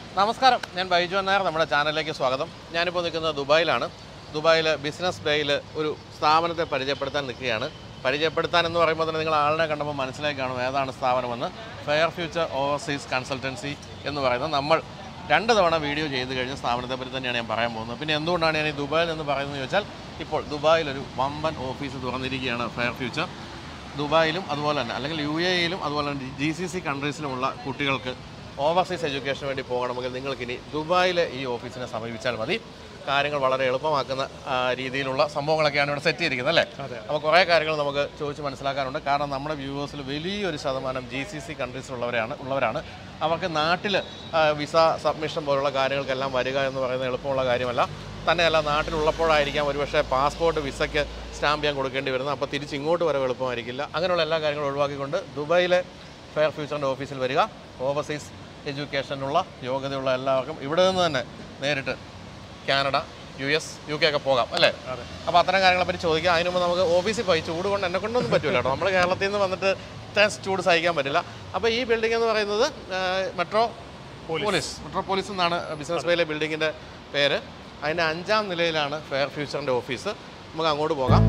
നമസ്കാരം ഞാൻ ബൈജു നായർ നമ്മുടെ ചാനലിലേക്ക് സ്വാഗതം ഞാനിപ്പോൾ നിൽക്കുന്നത് ദുബായിലാണ് ദുബായിൽ ബിസിനസ് ഡേയിൽ ഒരു സ്ഥാപനത്തെ പരിചയപ്പെടുത്താൻ നിൽക്കുകയാണ് പരിചയപ്പെടുത്താൻ എന്ന് പറയുമ്പോൾ തന്നെ നിങ്ങൾ ആളിനെ കണ്ടപ്പോൾ മനസ്സിലാക്കി കാണും ഏതാണ് സ്ഥാപനമെന്ന് ഫെയർ ഫ്യൂച്ചർ ഓവർസീസ് കൺസൾട്ടൻസി എന്ന് പറയുന്നത് നമ്മൾ രണ്ട് തവണ വീഡിയോ ചെയ്ത് കഴിഞ്ഞ സ്ഥാപനത്തെ പറ്റി തന്നെയാണ് ഞാൻ പറയാൻ പോകുന്നത് പിന്നെ എന്തുകൊണ്ടാണ് ഞാൻ ഈ ദുബായിൽ എന്ന് പറയുന്നത് ചോദിച്ചാൽ ഇപ്പോൾ ദുബായിൽ ഒരു വമ്പൻ ഓഫീസ് തുറന്നിരിക്കുകയാണ് ഫെയർ ഫ്യൂച്ചർ ദുബായിലും അതുപോലെ തന്നെ അല്ലെങ്കിൽ യു എ ഇയിലും അതുപോലെ തന്നെ ജി സി സി കൺട്രീസിലുമുള്ള കുട്ടികൾക്ക് ഓവർസീസ് എഡ്യൂക്കേഷന് വേണ്ടി പോകണമെങ്കിൽ നിങ്ങൾക്കിനി ദുബായിലെ ഈ ഓഫീസിനെ സമീപിച്ചാൽ മതി കാര്യങ്ങൾ വളരെ എളുപ്പമാക്കുന്ന ആ, രീതിയിലുള്ള സംഭവങ്ങളൊക്കെയാണ് ഇവിടെ സെറ്റ് ചെയ്തിരിക്കുന്നത് അല്ലേ അപ്പോൾ കുറേ കാര്യങ്ങൾ നമുക്ക് ചോദിച്ച് മനസ്സിലാക്കാനുണ്ട് കാരണം നമ്മുടെ വ്യൂവേഴ്സിൽ വലിയൊരു ശതമാനം ജി സി സി കൺട്രീസിലുള്ളവരാണ് ഉള്ളവരാണ് അവർക്ക് നാട്ടിൽ വിസ സബ്മിഷൻ പോലുള്ള കാര്യങ്ങൾക്കെല്ലാം വരിക എന്ന് പറയുന്നത് എളുപ്പമുള്ള കാര്യമല്ല തന്നെയല്ല നാട്ടിലുള്ളപ്പോഴായിരിക്കാം ഒരുപക്ഷെ പാസ്പോർട്ട് വിസയ്ക്ക് സ്റ്റാമ്പ് ചെയ്യാൻ കൊടുക്കേണ്ടി വരുന്നത് അപ്പോൾ തിരിച്ച് ഇങ്ങോട്ട് വരവ് എളുപ്പമായിരിക്കില്ല അങ്ങനെയുള്ള എല്ലാ കാര്യങ്ങളും ഒഴിവാക്കിക്കൊണ്ട് ദുബായിലെ ഫെയർ ഫ്യൂച്ചറിൻ്റെ ഓഫീസിൽ വരിക ഓവർസീസ് എഡ്യൂക്കേഷനുള്ള യോഗ്യതയുള്ള എല്ലാവർക്കും ഇവിടെ നിന്ന് തന്നെ നേരിട്ട് കാനഡ യു എസ് യു കെ ഒക്കെ പോകാം അല്ലേ അപ്പോൾ അത്തരം കാര്യങ്ങളെ പറ്റി ചോദിക്കാം അതിന് മുമ്പ് നമുക്ക് ഓഫീസിൽ പോയി ചൂട് കൊണ്ട് എന്നെ കൊണ്ടൊന്നും പറ്റില്ല കേട്ടോ നമ്മൾ കേരളത്തിൽ നിന്ന് വന്നിട്ട് ഇത്രയും ചൂട് സഹിക്കാൻ പറ്റില്ല അപ്പോൾ ഈ ബിൽഡിംഗ് എന്ന് പറയുന്നത് മെട്രോ പോലീസ് മെട്രോ പോലീസ് എന്നാണ് ബിസിനസ് ബേയിലെ ബിൽഡിങ്ങിൻ്റെ പേര് അതിൻ്റെ അഞ്ചാം നിലയിലാണ് ഫെയർ ഫ്യൂച്ചറിൻ്റെ ഓഫീസ് നമുക്ക് അങ്ങോട്ട് പോകാം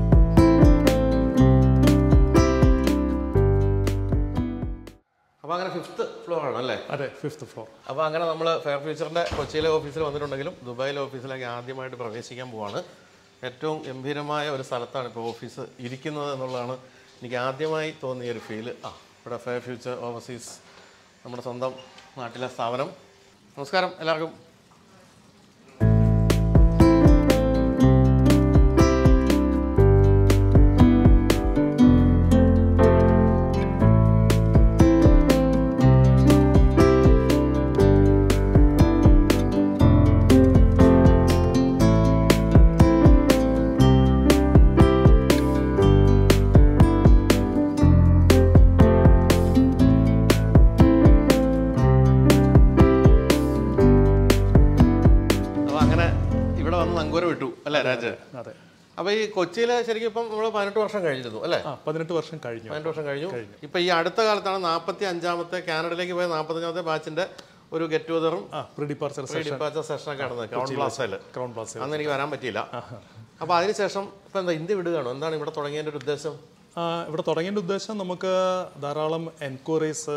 അപ്പോൾ അങ്ങനെ ഫിഫ്ത്ത് ഫ്ലോർ ആണ് അല്ലേ അതെ ഫിഫ്ത്ത് ഫ്ലോർ അപ്പോൾ അങ്ങനെ നമ്മൾ ഫെയർ ഫ്യൂച്ചറിൻ്റെ കൊച്ചിയിലെ ഓഫീസിൽ വന്നിട്ടുണ്ടെങ്കിലും ദുബായിലെ ഓഫീസിലേക്ക് ആദ്യമായിട്ട് പ്രവേശിക്കാൻ പോവാണ് ഏറ്റവും ഗംഭീരമായ ഒരു സ്ഥലത്താണ് ഇപ്പോൾ ഓഫീസ് ഇരിക്കുന്നത് എന്നുള്ളതാണ് എനിക്ക് ആദ്യമായി തോന്നിയ ഒരു ഫീല് ആ ഇവിടെ ഫെയർ ഫ്യൂച്ചർ ഓവർസീസ് നമ്മുടെ സ്വന്തം നാട്ടിലെ സ്ഥാപനം നമസ്കാരം എല്ലാവർക്കും അപ്പോൾ അങ്ങനെ ഇവിടെ വന്ന് നങ്കൂര വിട്ടു അല്ലേ രാജ് അതെ അപ്പോൾ ഈ കൊച്ചിയിൽ ശരിക്കും ഇപ്പം നമ്മൾ പതിനെട്ട് വർഷം കഴിഞ്ഞിരുന്നു അല്ലേ ആ പതിനെട്ട് വർഷം കഴിഞ്ഞു പതിനെട്ട് വർഷം കഴിഞ്ഞു ഇപ്പൊ ഈ അടുത്ത കാലത്താണ് നാൽപ്പത്തി അഞ്ചാമത്തെ കാനഡയിലേക്ക് പോയ നാൽപ്പത്തഞ്ചാമത്തെ ബാച്ചിന്റെ ഒരു ഗെറ്റ് ടുഗദറും ആ പ്രീ ഡിപ്പാർച്ചർ സെഷൻ ഡിപ്പാച്ചർ സെഷനൊക്കെ നടന്നത് ക്രൗൺ പ്ലാസയിൽ ക്രൗൺ പ്ലാസ് അന്ന് എനിക്ക് വരാൻ പറ്റിയില്ല അപ്പൊ അതിനുശേഷം ഇപ്പൊ എന്താ ഇന്ത്യ വിടുകയാണോ എന്താണ് ഇവിടെ തുടങ്ങിയതിന്റെ ഒരു ഉദ്ദേശം ആ, ഇവിടെ തുടങ്ങിയതിൻ്റെ ഉദ്ദേശം നമുക്ക് ധാരാളം എൻക്വയറീസ്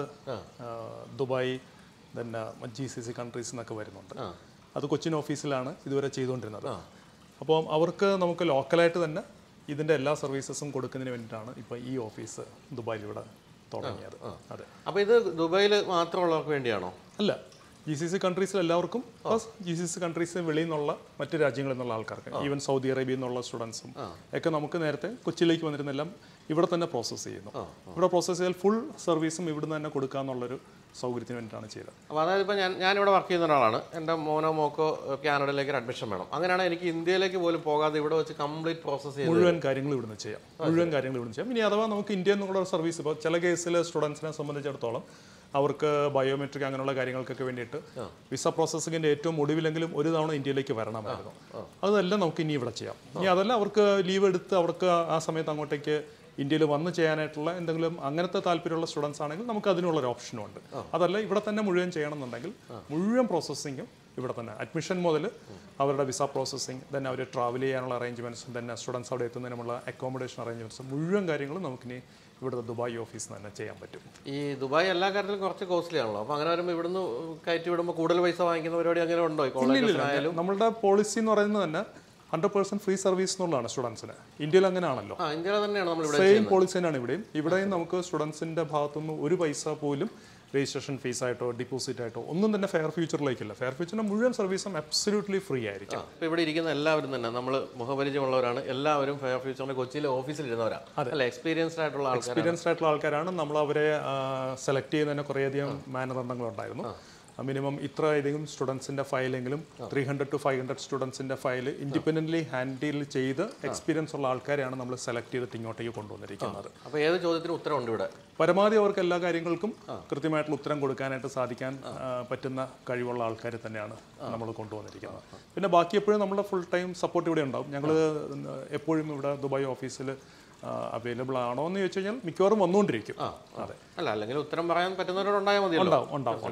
ദുബായ് പിന്നെ ജി സി സി കൺട്രീസ് എന്നൊക്കെ വരുന്നുണ്ട് അത് കൊച്ചിൻ ഓഫീസിലാണ് ഇതുവരെ ചെയ്തുകൊണ്ടിരുന്നത് അപ്പോൾ അവർക്ക് നമുക്ക് ലോക്കലായിട്ട് തന്നെ ഇതിൻ്റെ എല്ലാ സർവീസസും കൊടുക്കുന്നതിന് വേണ്ടിയിട്ടാണ് ഇപ്പോൾ ഈ ഓഫീസ് ദുബായിൽ ഇവിടെ തുടങ്ങിയത് അതെ അപ്പൊ ഇത് ദുബായിൽ മാത്രമുള്ളവർക്ക് വേണ്ടിയാണോ അല്ല ജി സി സി കൺട്രീസിൽ എല്ലാവർക്കും പ്ലസ് ജി സി സി കൺട്രീസിൽ വെളിയിൽ നിന്നുള്ള മറ്റ് രാജ്യങ്ങളിൽ നിന്നുള്ള ആൾക്കാർക്ക് ഈവൻ സൗദി അറേബ്യയിൽ നിന്നുള്ള സ്റ്റുഡൻസും ഒക്കെ നമുക്ക് നേരത്തെ കൊച്ചിയിലേക്ക് വന്നിരുന്നെല്ലാം ഇവിടെ തന്നെ പ്രോസസ്സ് ചെയ്യുന്നു ഇവിടെ പ്രോസസ്സ് ചെയ്താൽ ഫുൾ സർവീസും ഇവിടുന്ന് തന്നെ കൊടുക്കാന്നുള്ളൊരു സൗകര്യത്തിന് വേണ്ടിയിട്ടാണ് ചെയ്തത് അപ്പൊ അതായത് ഇപ്പൊ ഞാൻ ഞാനിവിടെ വർക്ക് ചെയ്യുന്ന ഒരാളാണ് എൻ്റെ മോനോ മോക്കോ കാനഡയിലേക്ക് ഒരു അഡ്മിഷൻ വേണം അങ്ങനെയാണ് എനിക്ക് ഇന്ത്യയിലേക്ക് പോലും പോകാതെ ഇവിടെ വെച്ച് കംപ്ലീറ്റ് പ്രോസസ്സ് ചെയ്ത് മുഴുവൻ കാര്യങ്ങൾ ഇവിടുന്ന് ചെയ്യാം മുഴുവൻ കാര്യങ്ങൾ ഇവിടുന്ന് ചെയ്യാം ഇനി അഥവാ നമുക്ക് ഇന്ത്യയിൽ നിന്നുള്ള സർവീസ് ഇപ്പോൾ ചില കേസിൽ സ്റ്റുഡൻസിനെ സംബന്ധിച്ചിടത്തോളം അവർക്ക് ബയോമെട്രിക് അങ്ങനെയുള്ള കാര്യങ്ങൾക്കൊക്കെ വേണ്ടിയിട്ട് വിസ പ്രോസസ്സിങ്ങിന്റെ ഏറ്റവും ഒടുവിലെങ്കിലും ഒരു തവണ ഇന്ത്യയിലേക്ക് വരണമായിരുന്നു അതെല്ലാം നമുക്ക് ഇനി ഇവിടെ ചെയ്യാം ഇനി അതല്ല അവർക്ക് ലീവ് എടുത്ത് അവർക്ക് ആ സമയത്ത് അങ്ങോട്ടേക്ക് ഇന്ത്യയിൽ വന്ന് ചെയ്യാനായിട്ടുള്ള എന്തെങ്കിലും അങ്ങനത്തെ താല്പര്യമുള്ള സ്റ്റുഡൻസ് ആണെങ്കിൽ നമുക്ക് അതിനുള്ള ഒരു ഓപ്ഷനും ഉണ്ട് അതല്ല ഇവിടെ തന്നെ മുഴുവൻ ചെയ്യണമെന്നുണ്ടെങ്കിൽ മുഴുവൻ പ്രോസസ്സിങ്ങും ഇവിടെ തന്നെ അഡ്മിഷൻ മുതൽ അവരുടെ വിസ പ്രോസസ്സിങ് തന്നെ അവർ ട്രാവൽ ചെയ്യാനുള്ള അറേഞ്ച്മെൻറ്റ്സും തന്നെ സ്റ്റുഡൻസ് അവിടെ എത്തുന്നതിനുള്ള അക്കോമഡേഷൻ അറേഞ്ച്മെൻറ്റ്സും മുഴുവൻ കാര്യങ്ങളും നമുക്കിനി ഇവിടുത്തെ ദുബായ് ഓഫീസിൽ നിന്ന് തന്നെ ചെയ്യാൻ പറ്റും ഈ ദുബായ് എല്ലാ കാര്യത്തിലും കുറച്ച് കോസ്റ്റ്ലി ആണല്ലോ അപ്പൊ അങ്ങനെ വരുമ്പോൾ ഇവിടുന്ന് കയറ്റി വിടുമ്പോൾ കൂടുതൽ പൈസ വാങ്ങിക്കുന്ന പരിപാടി അങ്ങനെ ഉണ്ടോ ഈ കോളേജിലായാലും നമ്മളുടെ പോളിസി എന്ന് പറയുന്നത് തന്നെ ഹൺഡ്രഡ് പെർസെന്റ് ഫ്രീ സർവീസ് എന്നുള്ളതാണ് സ്റ്റുഡൻസിന് ഇന്ത്യയിൽ അങ്ങനെയാണല്ലോ ആ ഇന്ത്യയിലെ തന്നെയാണ് നമ്മൾ ഇവിടെ സെയിം പോളിസി തന്നെയാണ് ഇവിടെയും ഇവിടെയും നമുക്ക് സ്റ്റുഡൻസിന്റെ ഭാഗത്തുനിന്ന് ഒരു പൈസ പോലും രജിസ്ട്രേഷൻ ഫീസ് ആയിട്ടോ ഡിപ്പോസിറ്റ് ആയിട്ടോ ഒന്നും തന്നെ ഫെയർ ഫ്യൂച്ചറിലേക്കില്ല ഫെയർ ഫ്യൂച്ചറിന്റെ മുഴുവൻ സർവീസും അബ്സല്യൂട്ട്ലി ഫ്രീ ആയിരിക്കും ഇപ്പൊ ഇവിടെ ഇരിക്കുന്ന എല്ലാവരും തന്നെ നമ്മൾ മുഖപരിചയമുള്ളവരാണ് എല്ലാവരും ഫെയർ ഫ്യൂച്ചറിന്റെ കൊച്ചിയിലെ ഓഫീസിൽ ഇരുന്നവരാണ് അല്ല എക്സ്പീരിയൻസ്ഡ് ആയിട്ടുള്ള ആൾക്കാർ എക്സ്പീരിയൻസ്ഡ് ആയിട്ടുള്ള ആൾക്കാരാണ് നമ്മൾ അവരെ സെലക്ട് ചെയ്യുന്നതിന് കുറേയധികം മാനദണ്ഡങ്ങളുണ്ടായിരുന്നു മിനിമം ഇത്ര അധികം സ്റ്റുഡൻസിന്റെ ഫയലെങ്കിലും three hundred to five hundred സ്റ്റുഡൻസിന്റെ ഫയൽ ഇൻഡിപെൻഡന്റ്ലി ഹാൻഡിൽ ചെയ്ത് എക്സ്പീരിയൻസ് ഉള്ള ആൾക്കാരെയാണ് നമ്മൾ സെലക്ട് ചെയ്തിട്ട് ഇങ്ങോട്ടേക്ക് കൊണ്ടുവന്നിരിക്കുന്നത് അപ്പൊ ഏത് ചോദ്യത്തിനും ഉത്തരവുണ്ട് ഇവിടെ പരമാവധി അവർക്ക് എല്ലാ കാര്യങ്ങൾക്കും കൃത്യമായിട്ടുള്ള ഉത്തരം കൊടുക്കാനായിട്ട് സാധിക്കാൻ ആ, പറ്റുന്ന കഴിവുള്ള ആൾക്കാരെ തന്നെയാണ് നമ്മൾ കൊണ്ടുവന്നിരിക്കുന്നത് പിന്നെ ബാക്കി എപ്പോഴും നമ്മുടെ ഫുൾ ടൈം സപ്പോർട്ട് ഇവിടെ ഉണ്ടാവും ഞങ്ങൾ എപ്പോഴും ഇവിടെ ദുബായ് ഓഫീസിൽ അവൈലബിൾ ആണോ എന്ന് ചോദിച്ചു കഴിഞ്ഞാൽ മിക്കവാറും വന്നുകൊണ്ടിരിക്കും അതെ അല്ല അല്ലെങ്കിൽ ഉത്തരം പറയാൻ പറ്റുന്നവരോട് ഉണ്ടായാൽ മതിയല്ലോ ഉണ്ടാവും ഉണ്ടാവും ഉണ്ടാവും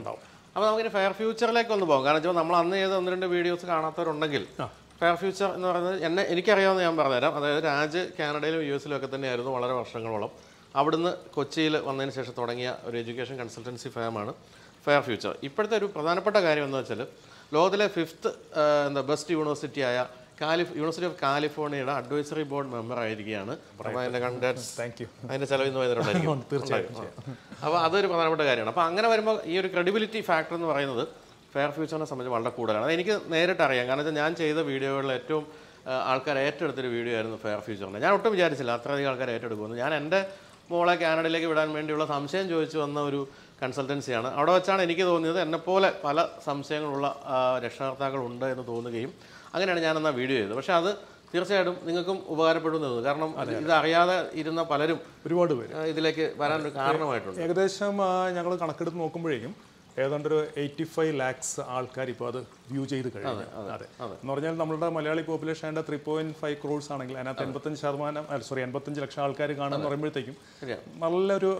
അപ്പോൾ നമുക്കിനി ഫെയർ ഫ്യൂച്ചറിലേക്ക് ഒന്ന് പോകാം കാരണം വെച്ചാൽ നമ്മൾ അന്ന് ചെയ്ത ഒന്ന് രണ്ട് വീഡിയോസ് കാണാത്തവരുണ്ടെങ്കിൽ ഫെയർ ഫ്യൂച്ചർ എന്ന് പറയുന്നത് എന്നെ എനിക്കറിയാവുന്ന ഞാൻ പറഞ്ഞുതരാം അതായത് രാജ് കാനഡയിലും യു എസിലും ഒക്കെ തന്നെയായിരുന്നു വളരെ വർഷങ്ങളോളം അവിടുന്ന് കൊച്ചിയിൽ വന്നതിന് ശേഷം തുടങ്ങിയ ഒരു എഡ്യൂക്കേഷൻ കൺസൾട്ടൻസി ഫേമാണ് ഫെയർ ഫ്യൂച്ചർ ഇപ്പോഴത്തെ ഒരു പ്രധാനപ്പെട്ട കാര്യം എന്ന് വെച്ചാൽ ലോകത്തിലെ ഫിഫ്ത്ത് എന്താ ബെസ്റ്റ് യൂണിവേഴ്സിറ്റി ആയ കാലിഫ് യൂണിവേഴ്സിറ്റി ഓഫ് കാലിഫോർണിയയുടെ അഡ്വൈസറി ബോർഡ് മെമ്പർ ആയിരിക്കുകയാണ് അപ്പോൾ അതിൻ്റെ കണ്ടക്ട്സ് താങ്ക് യു അതിൻ്റെ ചെലവ് ഇന്ന് വന്നിട്ടുണ്ടായിരിക്കും തീർച്ചയായും അപ്പോൾ അതൊരു പ്രധാനപ്പെട്ട കാര്യമാണ് അപ്പോൾ അങ്ങനെ വരുമ്പോൾ ഈ ഒരു ക്രെഡിബിലിറ്റി ഫാക്ടർ എന്ന് പറയുന്നത് ഫെയർ ഫ്യൂച്ചറിനെ സംബന്ധിച്ച് വളരെ കൂടുതലാണ് അത് എനിക്ക് നേരിട്ട് അറിയാം കാരണം വെച്ചാൽ ഞാൻ ചെയ്ത വീഡിയോകളിൽ ഏറ്റവും ആ, ആൾക്കാർ ഏറ്റെടുത്തൊരു വീഡിയോ ആയിരുന്നു ഫെയർ ഫ്യൂച്ചറിൻ്റെ ഞാൻ ഒട്ടും വിചാരിച്ചില്ല അത്രയധികം ആൾക്കാർ ഏറ്റെടുക്കുമെന്ന് ഞാൻ എൻ്റെ മോളെ കാനഡയിലേക്ക് വിടാൻ വേണ്ടിയുള്ള സംശയം ചോദിച്ചു വന്ന ഒരു കൺസൾട്ടൻസിയാണ് അവിടെ വെച്ചാണ് എനിക്ക് തോന്നിയത് എന്നെപ്പോലെ പല സംശയങ്ങളുള്ള ആ, രക്ഷകർത്താക്കളുണ്ട് എന്ന് തോന്നുകയും അങ്ങനെയാണ് ഞാൻ ആ വീഡിയോ ചെയ്തത് പക്ഷേ അത് തീർച്ചയായിട്ടും നിങ്ങൾക്കും ഉപകാരപ്പെടുമെന്ന് തോന്നുന്നു കാരണം ഇത് അറിയാതെ ഇരുന്ന പലരും ഒരുപാട് പേര് ആ, ഇതിലേക്ക് വരാനൊരു കാരണമായിട്ടുണ്ട് ഏകദേശം ഞങ്ങൾ കണക്കെടുത്ത് നോക്കുമ്പോഴേക്കും ഏതാണ്ട് ഒരു എയ്റ്റി ഫൈവ് ലാക്സ് ആൾക്കാർ ഇപ്പോൾ അത് വ്യൂ ചെയ്ത് കഴിഞ്ഞു അതെ എന്ന് പറഞ്ഞാൽ നമ്മുടെ മലയാളി പോപ്പുലേഷൻ അതിൻ്റെ ത്രീ പോയിന്റ് ഫൈവ് ക്രോഡ്സ് ആണെങ്കിൽ അതിനകത്ത് എൺപത്തഞ്ച് ശതമാനം അല്ല സോറി എൺപത്തഞ്ച് ലക്ഷം ആൾക്കാർ കാണുമെന്ന് പറയുമ്പോഴത്തേക്കും ശരിയാണ്. നല്ലൊരു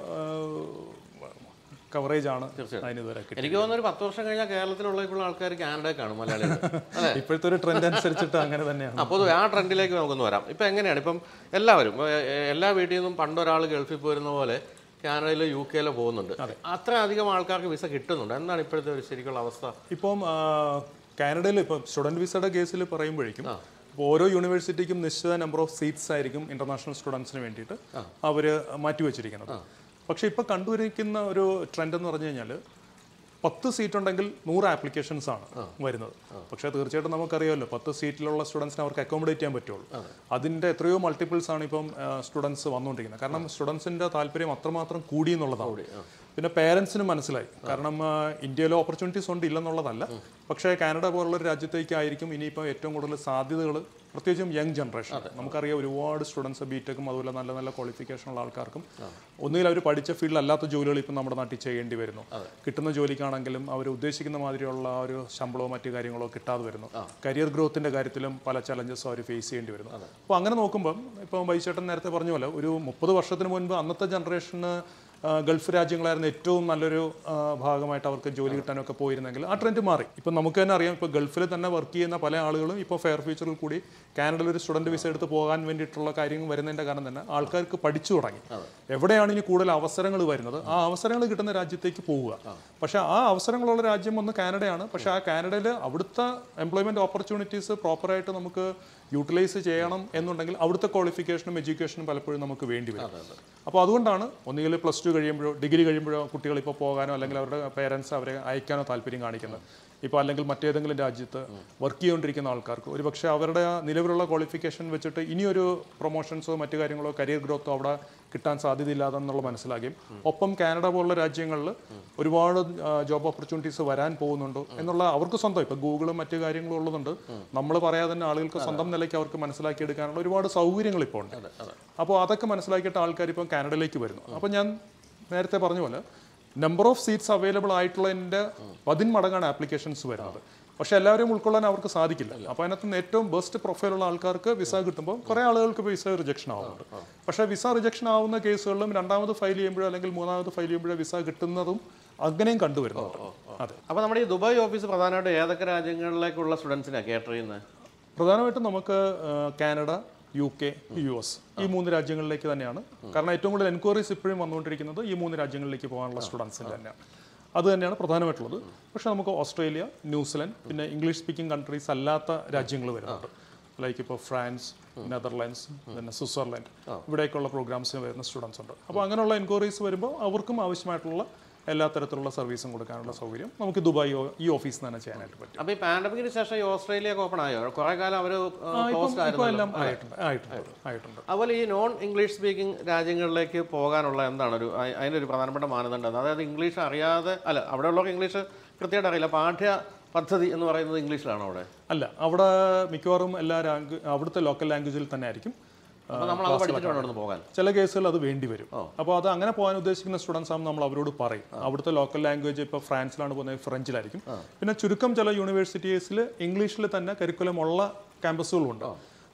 കവറേജ് ആണ് അതിന് ഇതുവരെ കിട്ടിയത് എനിക്ക് തോന്നുന്നു ഒരു പത്ത് വർഷം കഴിഞ്ഞാൽ കേരളത്തിലുള്ള ഇപ്പോൾ ആൾക്കാർ കാനഡ കാണും മലയാളികൾ ഇപ്പോഴത്തെ ഒരു ട്രെൻഡ് അനുസരിച്ചിട്ട് അങ്ങനെ തന്നെയാണ് അപ്പോൾ ആ ട്രെൻഡിലേക്ക് നമുക്കൊന്ന് വരാം ഇപ്പം എങ്ങനെയാണ് ഇപ്പം എല്ലാവരും ഏ, ഏ, എല്ലാ വീട്ടിൽ നിന്നും പണ്ടൊരാൾ ഗൾഫിൽ പോരുന്ന പോലെ കാനഡയിലോ യു കെയിലോ പോകുന്നുണ്ട് അത്ര അധികം ആൾക്കാർക്ക് വിസ കിട്ടുന്നുണ്ട് എന്താണ് ഇപ്പോഴത്തെ ഒരു ശരിക്കുള്ള അവസ്ഥ ഇപ്പം ആ, കാനഡയിൽ ഇപ്പം സ്റ്റുഡൻറ് വിസയുടെ കേസിൽ പറയുമ്പോഴേക്കും ഇപ്പോൾ ഓരോ യൂണിവേഴ്സിറ്റിക്കും നിശ്ചിത നമ്പർ ഓഫ് സീറ്റ്സ് ആയിരിക്കും ഇന്റർനാഷണൽ സ്റ്റുഡൻസിന് വേണ്ടിയിട്ട് അവർ മാറ്റിവെച്ചിരിക്കുന്നത് പക്ഷേ ഇപ്പോൾ കണ്ടുവരിക്കുന്ന ഒരു ട്രെൻഡ് എന്ന് പറഞ്ഞു കഴിഞ്ഞാൽ പത്ത് സീറ്റ് ഉണ്ടെങ്കിൽ നൂറ് ആപ്ലിക്കേഷൻസ് ആണ് വരുന്നത് പക്ഷേ തീർച്ചയായിട്ടും നമുക്കറിയാമല്ലോ പത്ത് സീറ്റിലുള്ള സ്റ്റുഡൻസിനെ അവർക്ക് അക്കോമഡേറ്റ് ചെയ്യാൻ പറ്റുള്ളൂ അതിൻ്റെ എത്രയോ മൾട്ടിപ്പിൾസ് ആണ് ഇപ്പം സ്റ്റുഡൻസ് വന്നുകൊണ്ടിരിക്കുന്നത് കാരണം സ്റ്റുഡൻസിൻ്റെ താല്പര്യം അത്രമാത്രം കൂടി എന്നുള്ളതാണ് പിന്നെ പേരൻസിന് മനസ്സിലായി കാരണം ആ, ഇന്ത്യയിലെ ഓപ്പർച്യൂണിറ്റീസ് ഉണ്ട് ഇല്ലെന്നുള്ളതല്ല പക്ഷേ കാനഡ പോലുള്ള ഒരു രാജ്യത്തേക്കായിരിക്കും ഇനിയിപ്പോൾ ഏറ്റവും കൂടുതൽ സാധ്യതകൾ പ്രത്യേകിച്ചും യങ് ജനറേഷൻ നമുക്കറിയാം ഒരുപാട് സ്റ്റുഡൻസ് ബിടെക്കും അതുപോലെ നല്ല നല്ല ക്വാളിഫിക്കേഷൻ ഉള്ള ആൾക്കാർക്കും ഒന്നുകിൽ അവർ പഠിച്ച ഫീൽഡിൽ അല്ലാത്ത ജോലികൾ ഇപ്പം നമ്മുടെ നാട്ടിൽ ചെയ്യേണ്ടി വരുന്നു കിട്ടുന്ന ജോലിക്കാണെങ്കിലും അവർ ഉദ്ദേശിക്കുന്ന മാതിരിയുള്ള ആ ഒരു ശമ്പളമോ മറ്റു കാര്യങ്ങളോ കിട്ടാതെ വരുന്നു കരിയർ ഗ്രോത്തിന്റെ കാര്യത്തിലും പല ചലഞ്ചസും അവർ ഫേസ് ചെയ്യേണ്ടി വരുന്നു അപ്പോൾ അങ്ങനെ നോക്കുമ്പം ഇപ്പോൾ വൈചേട്ടൻ നേരത്തെ പറഞ്ഞ പോലെ ഒരു മുപ്പത് വർഷത്തിന് മുൻപ് അന്നത്തെ ജനറേഷന് ആ, ഗൾഫ് രാജ്യങ്ങളായിരുന്നു ഏറ്റവും നല്ലൊരു ആ, ഭാഗമായിട്ട് അവർക്ക് ജോലി കിട്ടാനൊക്കെ പോയിരുന്നെങ്കിൽ ആ ട്രെൻഡ് മാറി ഇപ്പം നമുക്ക് തന്നെ അറിയാം ഇപ്പോൾ ഗൾഫിൽ തന്നെ വർക്ക് ചെയ്യുന്ന പല ആളുകളും ഇപ്പോൾ ഫെയർ ഫ്യൂച്ചറിൽ കൂടി കാനഡയിൽ ഒരു സ്റ്റുഡൻറ്റ് വിസ എടുത്ത് പോകാൻ വേണ്ടിയിട്ടുള്ള കാര്യങ്ങൾ വരുന്നതിൻ്റെ കാരണം തന്നെ ആൾക്കാർക്ക് പഠിച്ചു തുടങ്ങി എവിടെയാണ് ഇനി കൂടുതൽ അവസരങ്ങൾ വരുന്നത് ആ അവസരങ്ങൾ കിട്ടുന്ന രാജ്യത്തേക്ക് പോവുക പക്ഷേ ആ അവസരങ്ങളുള്ള രാജ്യം ഒന്ന് കാനഡയാണ് പക്ഷേ ആ കാനഡയിൽ അവിടുത്തെ എംപ്ലോയ്മെൻറ്റ് ഓപ്പർച്യൂണിറ്റീസ് പ്രോപ്പറായിട്ട് നമുക്ക് യൂട്ടിലൈസ് ചെയ്യണം എന്നുണ്ടെങ്കിൽ അവിടുത്തെ ക്വാളിഫിക്കേഷനും എഡ്യൂക്കേഷനും പലപ്പോഴും നമുക്ക് വേണ്ടി വരും അപ്പോൾ അതുകൊണ്ടാണ് ഒന്നുകിൽ പ്ലസ് ടു കഴിയുമ്പോഴോ ഡിഗ്രി കഴിയുമ്പോഴോ കുട്ടികൾ ഇപ്പോൾ പോകാനോ അല്ലെങ്കിൽ അവരുടെ പേരൻസ് അവരെ അയക്കാനോ താല്പര്യം കാണിക്കുന്നത് ഇപ്പോൾ അല്ലെങ്കിൽ മറ്റേതെങ്കിലും രാജ്യത്ത് വർക്ക് ചെയ്തുകൊണ്ടിരിക്കുന്ന ആൾക്കാർക്ക് ഒരു പക്ഷേ അവരുടെ ആ നിലവിലുള്ള ക്വാളിഫിക്കേഷൻ വെച്ചിട്ട് ഇനിയൊരു പ്രൊമോഷൻസോ മറ്റു കാര്യങ്ങളോ കരിയർ ഗ്രോത്തോ അവിടെ കിട്ടാൻ സാധ്യതയില്ലാതെ എന്നുള്ള മനസ്സിലാക്കുകയും ഒപ്പം കാനഡ പോലുള്ള രാജ്യങ്ങളിൽ ഒരുപാട് ജോബ് ഓപ്പർച്യൂണിറ്റീസ് വരാൻ പോകുന്നുണ്ട് എന്നുള്ള അവർക്ക് സ്വന്തം ഇപ്പോൾ ഗൂഗിളും മറ്റു കാര്യങ്ങളും ഉള്ളതുകൊണ്ട് നമ്മൾ പറയാതെ തന്നെ ആളുകൾക്ക് സ്വന്തം നിലയ്ക്ക് അവർക്ക് മനസ്സിലാക്കിയെടുക്കാനുള്ള ഒരുപാട് സൗകര്യങ്ങൾ ഇപ്പോൾ ഉണ്ട് അപ്പോൾ അതൊക്കെ മനസ്സിലാക്കിയിട്ട് ആൾക്കാർ ഇപ്പം കാനഡയിലേക്ക് വരുന്നു അപ്പോൾ ഞാൻ നേരത്തെ പറഞ്ഞ പോലെ നമ്പർ ഓഫ് സീറ്റ്സ് അവൈലബിൾ ആയിട്ടുള്ളതിൻ്റെ പതിന്മടങ്ങാണ് ആപ്ലിക്കേഷൻസ് വരുന്നത് പക്ഷെ എല്ലാവരെയും ഉൾക്കൊള്ളാൻ അവർക്ക് സാധിക്കില്ല അപ്പോൾ അതിനകത്ത് നിന്ന് ഏറ്റവും ബെസ്റ്റ് പ്രൊഫൈലുള്ള ആൾക്കാർക്ക് വിസ കിട്ടുമ്പോൾ കുറേ ആളുകൾക്ക് വിസ റിജക്ഷൻ ആവുന്നുണ്ട് പക്ഷേ വിസ റിജക്ഷൻ ആവുന്ന കേസുകളിലും രണ്ടാമത് ഫയൽ ചെയ്യുമ്പോഴോ അല്ലെങ്കിൽ മൂന്നാമത് ഫയൽ ചെയ്യുമ്പോഴോ വിസ കിട്ടുന്നതും അങ്ങനെയും കണ്ടുവരുന്നുണ്ട് അതെ അപ്പോൾ നമ്മുടെ ഈ ദുബായ് ഓഫീസ് പ്രധാനമായിട്ട് ഏതൊക്കെ രാജ്യങ്ങളിലേക്കുള്ള സ്റ്റുഡൻസിനാണ് കേറ്റർ ചെയ്യുന്നത് പ്രധാനമായിട്ടും നമുക്ക് ആ, കാനഡ യു കെ യു എസ് ഈ മൂന്ന് രാജ്യങ്ങളിലേക്ക് തന്നെയാണ് കാരണം ഏറ്റവും കൂടുതൽ എൻക്വയറീസ് ഇപ്പോഴും വന്നുകൊണ്ടിരിക്കുന്നത് ഈ മൂന്ന് രാജ്യങ്ങളിലേക്ക് പോകാനുള്ള സ്റ്റുഡൻസിൻ്റെ തന്നെയാണ് അത് തന്നെയാണ് പ്രധാനമായിട്ടുള്ളത് പക്ഷേ നമുക്ക് ഓസ്ട്രേലിയ ന്യൂസിലൻഡ് പിന്നെ ഇംഗ്ലീഷ് സ്പീക്കിംഗ് കൺട്രീസ് അല്ലാത്ത രാജ്യങ്ങൾ വരുന്നുണ്ട് ലൈക്ക് ഇപ്പോൾ ഫ്രാൻസ് നെതർലാൻഡ്സ് പിന്നെ സ്വിറ്റ്സർലൻഡ് ഇവിടേക്കുള്ള പ്രോഗ്രാംസിന് വരുന്ന സ്റ്റുഡൻസ് ഉണ്ട് അപ്പോൾ അങ്ങനെയുള്ള എൻക്വയറീസ് വരുമ്പോൾ അവർക്കും ആവശ്യമായിട്ടുള്ള എല്ലാ തരത്തിലുള്ള സർവീസും കൊടുക്കാനുള്ള സൗകര്യം നമുക്ക് ദുബായ് ഓ- ഈ ഓഫീസിൽ നിന്ന് തന്നെ ചെയ്യാനായിട്ട് പറ്റും അപ്പോൾ ഈ പാൻഡമിക്കിന് ശേഷം ഈ ഓസ്ട്രേലിയ ഒക്കെ ഓപ്പൺ ആയോ കുറേ കാലം അവർ ക്ലോസ്ഡ് ഇപ്പോൾ ആയിരുന്നു എല്ലാം ആയിട്ടുണ്ട് ആയിട്ടുണ്ട് ആയിട്ടുണ്ട് അതുപോലെ ഈ നോൺ ഇംഗ്ലീഷ് സ്പീക്കിംഗ് രാജ്യങ്ങളിലേക്ക് പോകാനുള്ള എന്താണ് ഒരു അ- അതിൻ്റെ ഒരു പ്രധാനപ്പെട്ട മാനദണ്ഡം അതായത് ഇംഗ്ലീഷ് അറിയാതെ അല്ല അവിടെയുള്ളവർക്ക് ഇംഗ്ലീഷ് കൃത്യമായിട്ട് അറിയില്ല പാഠ്യ പദ്ധതി എന്ന് പറയുന്നത് ഇംഗ്ലീഷിലാണോ അവിടെ അല്ല അവിടെ മിക്കവാറും എല്ലാ ലാംഗ്വ അവിടുത്തെ ലോക്കൽ ലാംഗ്വേജിൽ തന്നെ ആയിരിക്കും അപ്പോൾ നമ്മൾ അത് പഠിച്ചിട്ട് വേണം ഇവിടുന്ന് പോകാൻ ചില കേസുകൾ അത് വേണ്ടി വരും അപ്പോൾ അത് അങ്ങനെ പോകാൻ ഉദ്ദേശിക്കുന്ന സ്റ്റുഡൻസ് ആകുമ്പോൾ നമ്മൾ അവരോട് പറയും അവിടുത്തെ ലോക്കൽ ലാംഗ്വേജ് ഇപ്പോൾ ഫ്രാൻസിലാണ് പോകുന്നത് ഫ്രഞ്ചിലായിരിക്കും പിന്നെ ചുരുക്കം ചില യൂണിവേഴ്സിറ്റീസിൽ ഇംഗ്ലീഷിൽ തന്നെ കരിക്കുലം ഉള്ള ക്യാമ്പസുകളുണ്ട്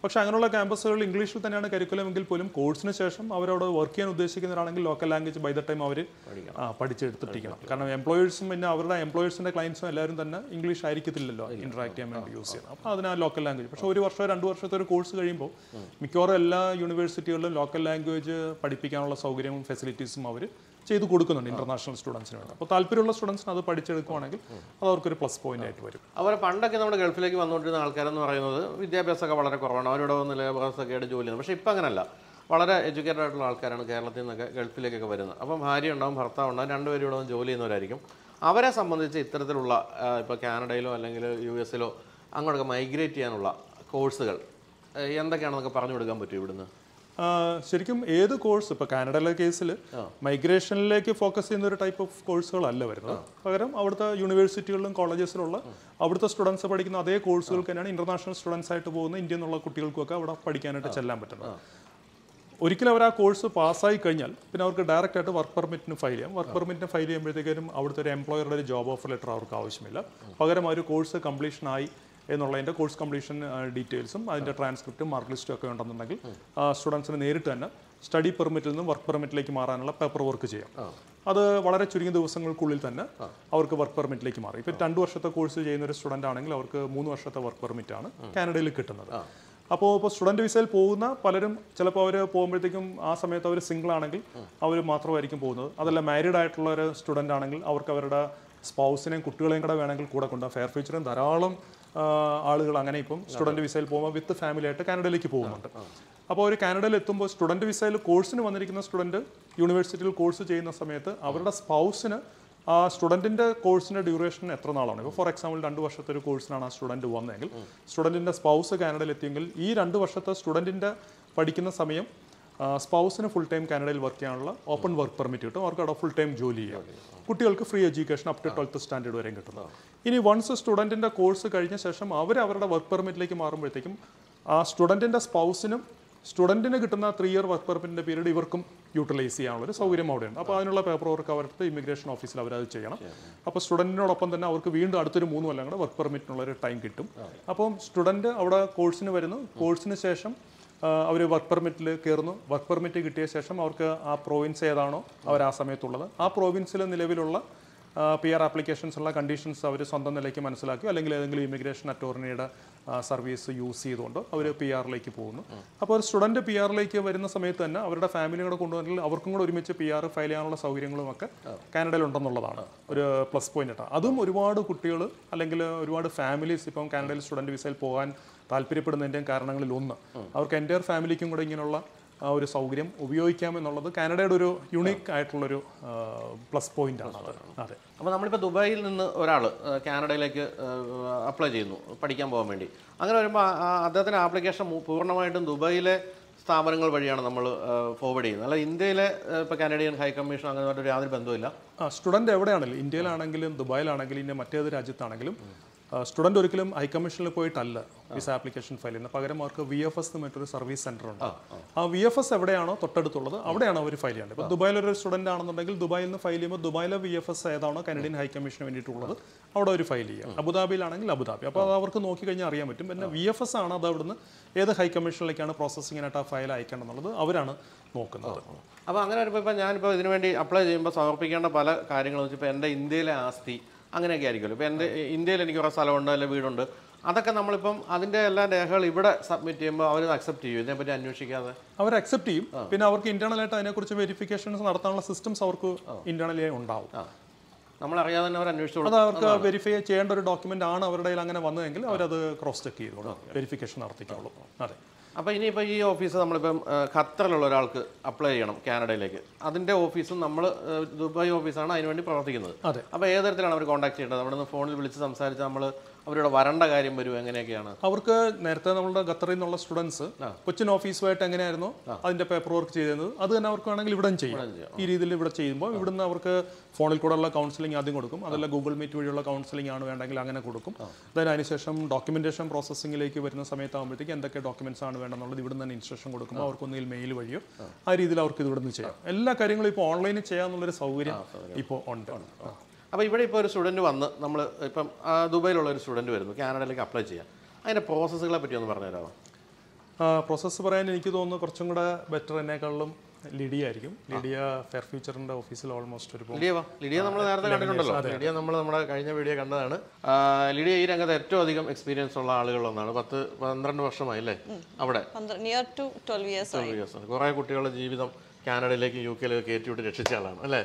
പക്ഷേ അങ്ങനെയുള്ള ക്യാമ്പസുകളിൽ ഇംഗ്ലീഷിൽ തന്നെയാണ് കരിക്കുലം എങ്കിൽ പോലും കോഴ്സിന് ശേഷം അവരോട് വർക്ക് ചെയ്യാൻ ഉദ്ദേശിക്കുന്നവരാണെങ്കിൽ local language by the time അവർ പഠിച്ചെടുത്തിരിക്കണം കാരണം എംപ്ലോയേഴ്സും പിന്നെ അവരുടെ എംപ്ലോയേഴ്സിന്റെ ക്ലയൻസും എല്ലാവരും തന്നെ ഇംഗ്ലീഷ് ആയിരിക്കത്തില്ലല്ലോ ഇന്ററാക്ട് ചെയ്യാൻ വേണ്ടി യൂസ് ചെയ്യുന്നത് അപ്പോൾ അതിന് ആ ലോക്കൽ ലാംഗ്വേജ് പക്ഷേ ഒരു വർഷം രണ്ട് വർഷത്തെ ഒരു കോഴ്സ് കഴിയുമ്പോൾ മിക്കവാറും എല്ലാ യൂണിവേഴ്സിറ്റികളിലും ലോക്കൽ ലാംഗ്വേജ് പഠിപ്പിക്കാനുള്ള സൗകര്യവും ഫെസിലിറ്റീസും അവർ ചെയ്ത് കൊടുക്കുന്നുണ്ട് ഇന്റർനാഷണൽ സ്റ്റുഡൻസിന് വേണ്ടി അപ്പോൾ താല്പര്യമുള്ള സ്റ്റുഡൻസിന് അത് പഠിച്ചെടുക്കുവാണെങ്കിൽ അത് അവർക്കൊരു പ്ലസ് പോയിന്റ് ആയിട്ട് വരും അതുപോലെ പണ്ടൊക്കെ നമ്മുടെ ഗൾഫിലേക്ക് വന്നുകൊണ്ടിരുന്ന ആൾക്കാരെന്ന് പറയുന്നത് വിദ്യാഭ്യാസമൊക്കെ വളരെ കുറവാണ് അവരിവിടെ വന്ന് ലേബേഴ്സൊക്കെ ആയിട്ട് ജോലി ചെയ്യുന്നത് പക്ഷേ ഇപ്പം അങ്ങനല്ല വളരെ എഡ്യൂക്കേറ്റഡ് ആയിട്ടുള്ള ആൾക്കാരാണ് കേരളത്തിൽ നിന്നൊക്കെ ഗൾഫിലേക്കൊക്കെ വരുന്നത് അപ്പം ഭാര്യ ഉണ്ടാവും ഭർത്താവ് ഉണ്ടാവും രണ്ടുപേരും ഇവിടെ വന്ന് ജോലി ചെയ്യുന്നവരായിരിക്കും അവരെ സംബന്ധിച്ച് ഇത്തരത്തിലുള്ള ഇപ്പോൾ കാനഡയിലോ അല്ലെങ്കിൽ യു എസിലോ അങ്ങോട്ടൊക്കെ മൈഗ്രേറ്റ് ചെയ്യാനുള്ള കോഴ്സുകൾ എന്തൊക്കെയാണെന്നൊക്കെ പറഞ്ഞു കൊടുക്കാൻ പറ്റും ഇവിടുന്ന് ആ, ശരിക്കും ഏത് കോഴ്സ് ഇപ്പോൾ കാനഡയിലെ കേസിൽ മൈഗ്രേഷനിലേക്ക് ഫോക്കസ് ചെയ്യുന്ന ഒരു ടൈപ്പ് ഓഫ് കോഴ്സുകളല്ല വരുന്നത് പകരം അവിടുത്തെ യൂണിവേഴ്സിറ്റികളിലും കോളേജസിലുള്ള അവിടുത്തെ സ്റ്റുഡൻസ് പഠിക്കുന്ന അതേ കോഴ്സുകൾക്ക് തന്നെയാണ് ഇന്റർനാഷണൽ സ്റ്റുഡൻസ് ആയിട്ട് പോകുന്ന ഇന്ത്യയിൽ നിന്നുള്ള കുട്ടികൾക്കൊക്കെ അവിടെ പഠിക്കാനായിട്ട് ചെല്ലാൻ പറ്റുന്നത് ഒരിക്കലും അവർ ആ കോഴ്സ് പാസ്സായി കഴിഞ്ഞാൽ പിന്നെ അവർക്ക് ഡയറക്റ്റ് ആയിട്ട് വർക്ക് പെർമിറ്റിന് ഫയൽ ചെയ്യാം വർക്ക് പെർമിറ്റിന് ഫയൽ ചെയ്യുമ്പോഴത്തേക്കും അവിടുത്തെ ഒരു എംപ്ലോയറുടെ ഒരു ജോബ് ഓഫർ ലെറ്റർ അവർക്ക് ആവശ്യമില്ല പകരം ആ ഒരു കോഴ്സ് കംപ്ലീഷൻ ആയി എന്നുള്ളതിൻ്റെ കോഴ്സ് കംപ്ലീഷൻ ഡീറ്റെയിൽസും അതിൻ്റെ ട്രാൻസ്ക്രിപ്റ്റും മാർക്ക് ലിസ്റ്റും ഒക്കെ ഉണ്ടെന്നുണ്ടെങ്കിൽ സ്റ്റുഡൻസിന് നേരിട്ട് തന്നെ സ്റ്റഡി പെർമിറ്റിൽ നിന്ന് വർക്ക് പെർമിറ്റിലേക്ക് മാറാനുള്ള പേപ്പർ വർക്ക് ചെയ്യാം അത് വളരെ ചുരുങ്ങിയ ദിവസങ്ങൾക്കുള്ളിൽ തന്നെ അവർക്ക് വർക്ക് പെർമിറ്റിലേക്ക് മാറി ഇപ്പോൾ രണ്ട് വർഷത്തെ കോഴ്സ് ചെയ്യുന്ന ഒരു സ്റ്റുഡൻ്റ് ആണെങ്കിൽ അവർക്ക് മൂന്ന് വർഷത്തെ വർക്ക് പെർമിറ്റ് ആണ് കാനഡയിൽ കിട്ടുന്നത് അപ്പോൾ ഇപ്പോൾ സ്റ്റുഡൻറ്റ് വിസയിൽ പോകുന്ന പലരും ചിലപ്പോൾ അവർ പോകുമ്പോഴത്തേക്കും ആ സമയത്ത് അവർ സിംഗിൾ ആണെങ്കിൽ അവർ മാത്രമായിരിക്കും പോകുന്നത് അതല്ല മാരീഡ് ആയിട്ടുള്ള ഒരു സ്റ്റുഡൻ്റ് ആണെങ്കിൽ അവർക്ക് അവരുടെ സ്പൗസിനെയും കുട്ടികളെയും കൂടെ വേണമെങ്കിൽ കൂടെ കൊണ്ടുപോകാം ഫെയർ ഫ്യൂച്ചറും ധാരാളം ആ, ആളുകൾ അങ്ങനെ ഇപ്പം സ്റ്റുഡൻറ്റ് വിസയിൽ പോകുമ്പോൾ വിത്ത് ഫാമിലി ആയിട്ട് കാനഡയിലേക്ക് പോകുന്നുണ്ട് അപ്പോൾ ഒരു കാനഡയിൽ എത്തുമ്പോൾ സ്റ്റുഡൻറ്റ് വിസയിൽ കോഴ്സിന് വന്നിരിക്കുന്ന സ്റ്റുഡൻറ്റ് യൂണിവേഴ്സിറ്റിയിൽ കോഴ്സ് ചെയ്യുന്ന സമയത്ത് അവരുടെ സ്പൗസിന് ആ സ്റ്റുഡൻറ്റിൻ്റെ കോഴ്സിൻ്റെ ഡ്യൂറേഷൻ എത്ര നാളാണ് ഇപ്പോൾ ഫോർ എക്സാമ്പിൾ രണ്ട് വർഷത്തെ ഒരു കോഴ്സിനാണ് ആ സ്റ്റുഡൻറ്റ് വന്നതെങ്കിൽ സ്റ്റുഡൻറ്റിൻ്റെ സ്പൗസ് കാനഡയിൽ എത്തിയെങ്കിൽ ഈ രണ്ട് വർഷത്തെ സ്റ്റുഡൻറ്റിൻ്റെ പഠിക്കുന്ന സമയം സ്പൗസിന് ഫുൾ ടൈം കാനഡയിൽ വർക്ക് ചെയ്യാനുള്ള ഓപ്പൺ വർക്ക് പെർമിറ്റ് കിട്ടും അവർക്ക് അവിടെ ഫുൾ ടൈം ജോലി ചെയ്യാം കുട്ടികൾക്ക് free education up to twelfth standard വരെയും കിട്ടും ഇനി വൺസ് സ്റ്റുഡൻറ്റിൻ്റെ കോഴ്സ് കഴിഞ്ഞ ശേഷം അവർ അവരുടെ വർക്ക് പെർമിറ്റിലേക്ക് മാറുമ്പോഴത്തേക്കും ആ സ്റ്റുഡൻറ്റിൻ്റെ സ്പൗസിനും സ്റ്റുഡൻറ്റിന് കിട്ടുന്ന ത്രീ ഇയർ വർക്ക് പെർമിറ്റിൻ്റെ പീരീഡ് ഇവർക്കും യൂട്ടിലൈസ് ചെയ്യാനുള്ള ഒരു സൗകര്യം അവിടെയുണ്ട് അപ്പോൾ അതിനുള്ള പേപ്പർ വർക്ക് അവരുടെ ഇമിഗ്രേഷൻ ഓഫീസിൽ അവരത് ചെയ്യണം അപ്പോൾ സ്റ്റുഡൻറ്റിനോടൊപ്പം തന്നെ അവർക്ക് വീണ്ടും അടുത്തൊരു മൂന്ന് കൊല്ലം കൂടെ വർക്ക് പെർമിറ്റിനുള്ള ഒരു ടൈം കിട്ടും അപ്പം സ്റ്റുഡൻറ്റ് അവിടെ കോഴ്സിന് വരുന്നു കോഴ്സിന് ശേഷം അവർ വർക്ക് പെർമിറ്റിൽ കയറുന്നു വർക്ക് പെർമിറ്റ് കിട്ടിയ ശേഷം അവർക്ക് ആ പ്രോവിൻസ് ഏതാണോ അവർ ആ സമയത്തുള്ളത് ആ പ്രോവിൻസിൽ നിലവിലുള്ള പി ആർ ആപ്ലിക്കേഷൻസ് ഉള്ള കണ്ടീഷൻസ് അവർ സ്വന്തം നിലയ്ക്ക് മനസ്സിലാക്കി അല്ലെങ്കിൽ ഏതെങ്കിലും ഇമിഗ്രേഷൻ അറ്റോർണിയുടെ സർവീസ് യൂസ് ചെയ്തുകൊണ്ട് അവർ പി ആറിലേക്ക് പോകുന്നു അപ്പോൾ ഒരു സ്റ്റുഡൻറ്റ് പി ആറിലേക്ക് വരുന്ന സമയത്ത് തന്നെ അവരുടെ ഫാമിലിയും കൂടെ കൊണ്ടുവന്നെങ്കിൽ അവർക്കും കൂടെ ഒരുമിച്ച് പി ആർ ഫയൽ ചെയ്യാനുള്ള സൗകര്യങ്ങളും ഒക്കെ കാനഡയിൽ ഉണ്ടെന്നുള്ളതാണ് ഒരു പ്ലസ് പോയിന്റ് ആയിട്ട് അതും ഒരുപാട് കുട്ടികൾ അല്ലെങ്കിൽ ഒരുപാട് ഫാമിലീസ് ഇപ്പം കാനഡയിൽ സ്റ്റുഡൻറ്റ് വിസയിൽ പോകാൻ താല്പര്യപ്പെടുന്നതിൻ്റെയും കാരണങ്ങളിൽ ഒന്ന് അവർക്ക് എൻ്റെ ഫാമിലിക്കും കൂടെ ഇങ്ങനെയുള്ള ആ ഒരു സൗകര്യം ഉപയോഗിക്കാമെന്നുള്ളത് കാനഡയുടെ ഒരു യുണീക്ക് ആയിട്ടുള്ളൊരു പ്ലസ് പോയിന്റ് ആണ് അത് അതെ അപ്പോൾ നമ്മളിപ്പോൾ ദുബായിൽ നിന്ന് ഒരാൾ കാനഡയിലേക്ക് അപ്ലൈ ചെയ്യുന്നു പഠിക്കാൻ പോകാൻ വേണ്ടി അങ്ങനെ വരുമ്പോൾ ആ- ആ അദ്ദേഹത്തിൻ്റെ ആപ്ലിക്കേഷൻ പൂർണ്ണമായിട്ടും ദുബായിലെ സ്ഥാപനങ്ങൾ വഴിയാണ് നമ്മൾ ഫോർവേഡ് ചെയ്യുന്നത് അല്ല ഇന്ത്യയിലെ ഇപ്പോൾ കാനഡിയൻ ഹൈ കമ്മീഷൻ അങ്ങനെ ഒരു യാതൊരു ബന്ധവുമില്ല ആ സ്റ്റുഡൻറ്റ് എവിടെയാണെങ്കിലും ഇന്ത്യയിലാണെങ്കിലും ദുബായിലാണെങ്കിലും ഇനി മറ്റേത് രാജ്യത്താണെങ്കിലും സ്റ്റുഡൻറ്റ് ഒരിക്കലും ഹൈക്കമ്മീഷനിൽ പോയിട്ടല്ല വിസ ആപ്ലിക്കേഷൻ ഫയൽ ചെയ്യുന്നത് പകരം അവർക്ക് വി എഫ് എസ് മറ്റൊരു സർവീസ് സെൻറ്റർ ഉണ്ട് ആ വി എഫ് എസ് എവിടെയാണോ തൊട്ടടുത്തുള്ളത് അവിടെയാണ് അവർ ഫയൽ ചെയ്യേണ്ടത് ഇപ്പോൾ ദുബായിലൊരു സ്റ്റുഡൻ്റ് ആണെന്നുണ്ടെങ്കിൽ ദുബായിൽ നിന്ന് ഫയൽ ചെയ്യുമ്പോൾ ദുബായിലെ വി എഫ് എസ് ഏതാണോ കനഡിയൻ ഹൈക്കമ്മീഷന് വേണ്ടിയിട്ടുള്ളത് അവിടെ ഒരു ഫയൽ ചെയ്യാം അബുദാബിയിലാണെങ്കിൽ അബുദാബി അപ്പോൾ അത് അവർക്ക് നോക്കി കഴിഞ്ഞാൽ അറിയാൻ പറ്റും പിന്നെ വി എഫ് എസ് ആണ് അത് അവിടുന്ന് ഏത് ഹൈക്കമ്മീഷനിലേക്കാണ് പ്രോസസ്സിങ്ങിനായിട്ട് ആ ഫയൽ അയക്കേണ്ടതെന്നുള്ളത് അവരാണ് നോക്കുന്നത് അപ്പോൾ അങ്ങനെ വരുമ്പോൾ ഇപ്പോൾ ഞാനിപ്പോൾ ഇതിനു വേണ്ടി അപ്ലൈ ചെയ്യുമ്പോൾ സമർപ്പിക്കേണ്ട പല കാര്യങ്ങളും വെച്ചാൽ ഇപ്പോൾ എൻ്റെ ഇന്ത്യയിലെ ആസ്തി അങ്ങനെയൊക്കെ ആയിരിക്കുമല്ലോ ഇപ്പോൾ എൻ്റെ ഇന്ത്യയിൽ എനിക്ക് കുറേ സ്ഥലമുണ്ട് അല്ലെങ്കിൽ വീടുണ്ട് അതൊക്കെ നമ്മളിപ്പം അതിൻ്റെ എല്ലാ രേഖകൾ ഇവിടെ സബ്മിറ്റ് ചെയ്യുമ്പോൾ അവർ അക്സെപ്റ്റ് ചെയ്യും ഇതിനെപ്പറ്റി അന്വേഷിക്കാതെ അവർ അക്സെപ്റ്റ് ചെയ്യും പിന്നെ അവർക്ക് ഇന്റേണൽ ആയിട്ട് അതിനെക്കുറിച്ച് വെരിഫിക്കേഷൻസ് നടത്താനുള്ള സിസ്റ്റംസ് അവർക്ക് ഇന്റേണലി ഉണ്ടാവും ആ നമ്മളറിയാതെ തന്നെ അവർ അന്വേഷിച്ചോളും അത് അവർക്ക് വെരിഫൈ ചെയ്യേണ്ട ഒരു ഡോക്യുമെന്റ് ആണ് അവരുടെ കയ്യിൽ അങ്ങനെ വന്നതെങ്കിൽ അവരത് ക്രോസ് ചെക്ക് ചെയ്തോളും വെരിഫിക്കേഷൻ നടത്തിക്കോളും അതെ അപ്പോൾ ഇനിയിപ്പോൾ ഈ ഓഫീസ് നമ്മളിപ്പം ആ, ഖത്തറിലുള്ള ഒരാൾക്ക് അപ്ലൈ ചെയ്യണം കാനഡയിലേക്ക് അതിൻ്റെ ഓഫീസും നമ്മൾ ദുബായ് ഓഫീസാണ് അതിനുവേണ്ടി പ്രവർത്തിക്കുന്നത് അതെ. അപ്പോൾ ഏത് തരത്തിലാണ് അവർ കോൺടാക്ട് ചെയ്യേണ്ടത് അവിടെ നിന്ന് ഫോണിൽ വിളിച്ച് സംസാരിച്ച് നമ്മൾ അവരുടെ വരേണ്ട കാര്യം വരും എങ്ങനെയൊക്കെയാണ് അവർക്ക് നേരത്തെ നമ്മളുടെ ഖത്തറിൽ നിന്നുള്ള സ്റ്റുഡൻസ് കൊച്ചിൻ ഓഫീസുമായിട്ട് എങ്ങനെയായിരുന്നു അതിന്റെ പേപ്പർ വർക്ക് ചെയ്തത് അത് തന്നെ അവർക്ക് വേണമെങ്കിൽ ഇവിടെ ചെയ്യാം ഈ രീതിയിൽ ഇവിടെ ചെയ്യുമ്പോൾ ഇവിടുന്ന് അവർക്ക് ഫോണിൽ കൂടെയുള്ള കൗൺസിലിംഗ് ആദ്യം കൊടുക്കും അതല്ല ഗൂഗിൾ മീറ്റ് വഴിയുള്ള കൗൺസിലിംഗ് ആണ് വേണ്ടെങ്കിൽ അങ്ങനെ കൊടുക്കും then അതിനുശേഷം ഡോക്യുമെന്റേഷൻ പ്രോസസ്സിംഗിലേക്ക് വരുന്ന സമയത്താകുമ്പോഴത്തേക്ക് എന്തൊക്കെ ഡോക്യുമെന്റ്സ് ആണ് വേണ്ടെന്നുള്ളത് ഇവിടുന്ന് തന്നെ ഇൻസ്ട്രക്ഷൻ കൊടുക്കുമ്പോൾ അവർക്ക് ഒന്നുകിൽ മെയിൽ വഴിയോ ആ രീതിയിൽ അവർക്ക് ഇത് ഇവിടുന്ന് ചെയ്യാം എല്ലാ കാര്യങ്ങളും ഇപ്പോൾ ഓൺലൈനിൽ ചെയ്യാന്നുള്ളൊരു സൗകര്യം ഇപ്പോൾ ഉണ്ട് ആ. അപ്പോൾ ഇവിടെ ഇപ്പോൾ ഒരു സ്റ്റുഡൻറ്റ് വന്ന് നമ്മൾ ഇപ്പം ആ, ദുബായിലുള്ള ഒരു സ്റ്റുഡൻറ്റ് വരുന്നു കാനഡയിലേക്ക് അപ്ലൈ ചെയ്യാം അതിൻ്റെ പ്രോസസ്സുകളെ പറ്റി ഒന്ന് പറഞ്ഞു തരാമോ പ്രോസസ്സ് പറയാൻ എനിക്ക് തോന്നുന്നു കുറച്ചും കൂടെ ബെറ്റർ എന്നേക്കാളും ലിഡിയ ആയിരിക്കും ലിഡിയ ഫെയർ ഫ്യൂച്ചറിന്റെ ഓഫീസിൽ ഓൾമോസ്റ്റ് ഒരു ലിഡിയ വാ ലിഡിയ നമ്മൾ നേരത്തെ കണ്ടിട്ടുണ്ടല്ലോ ലിഡിയ നമ്മൾ നമ്മുടെ കഴിഞ്ഞ വീഡിയോ കണ്ടതാണ് ആ, ലിഡിയ ഈ രംഗത്ത് ഏറ്റവും അധികം എക്സ്പീരിയൻസ് ഉള്ള ആളുകളൊന്നാണ് പത്ത് പന്ത്രണ്ട് വർഷമായി അല്ലേ അവിടെ നിയർ ടു ട്വൽവ് ഇയേഴ്സ് ആയി years ആണ് കുറേ കുട്ടികളുടെ ജീവിതം കാനഡയിലേക്ക് യു കെയിലേക്ക് കയറ്റി വിട്ട് രക്ഷിച്ച ആളാണ് അല്ലേ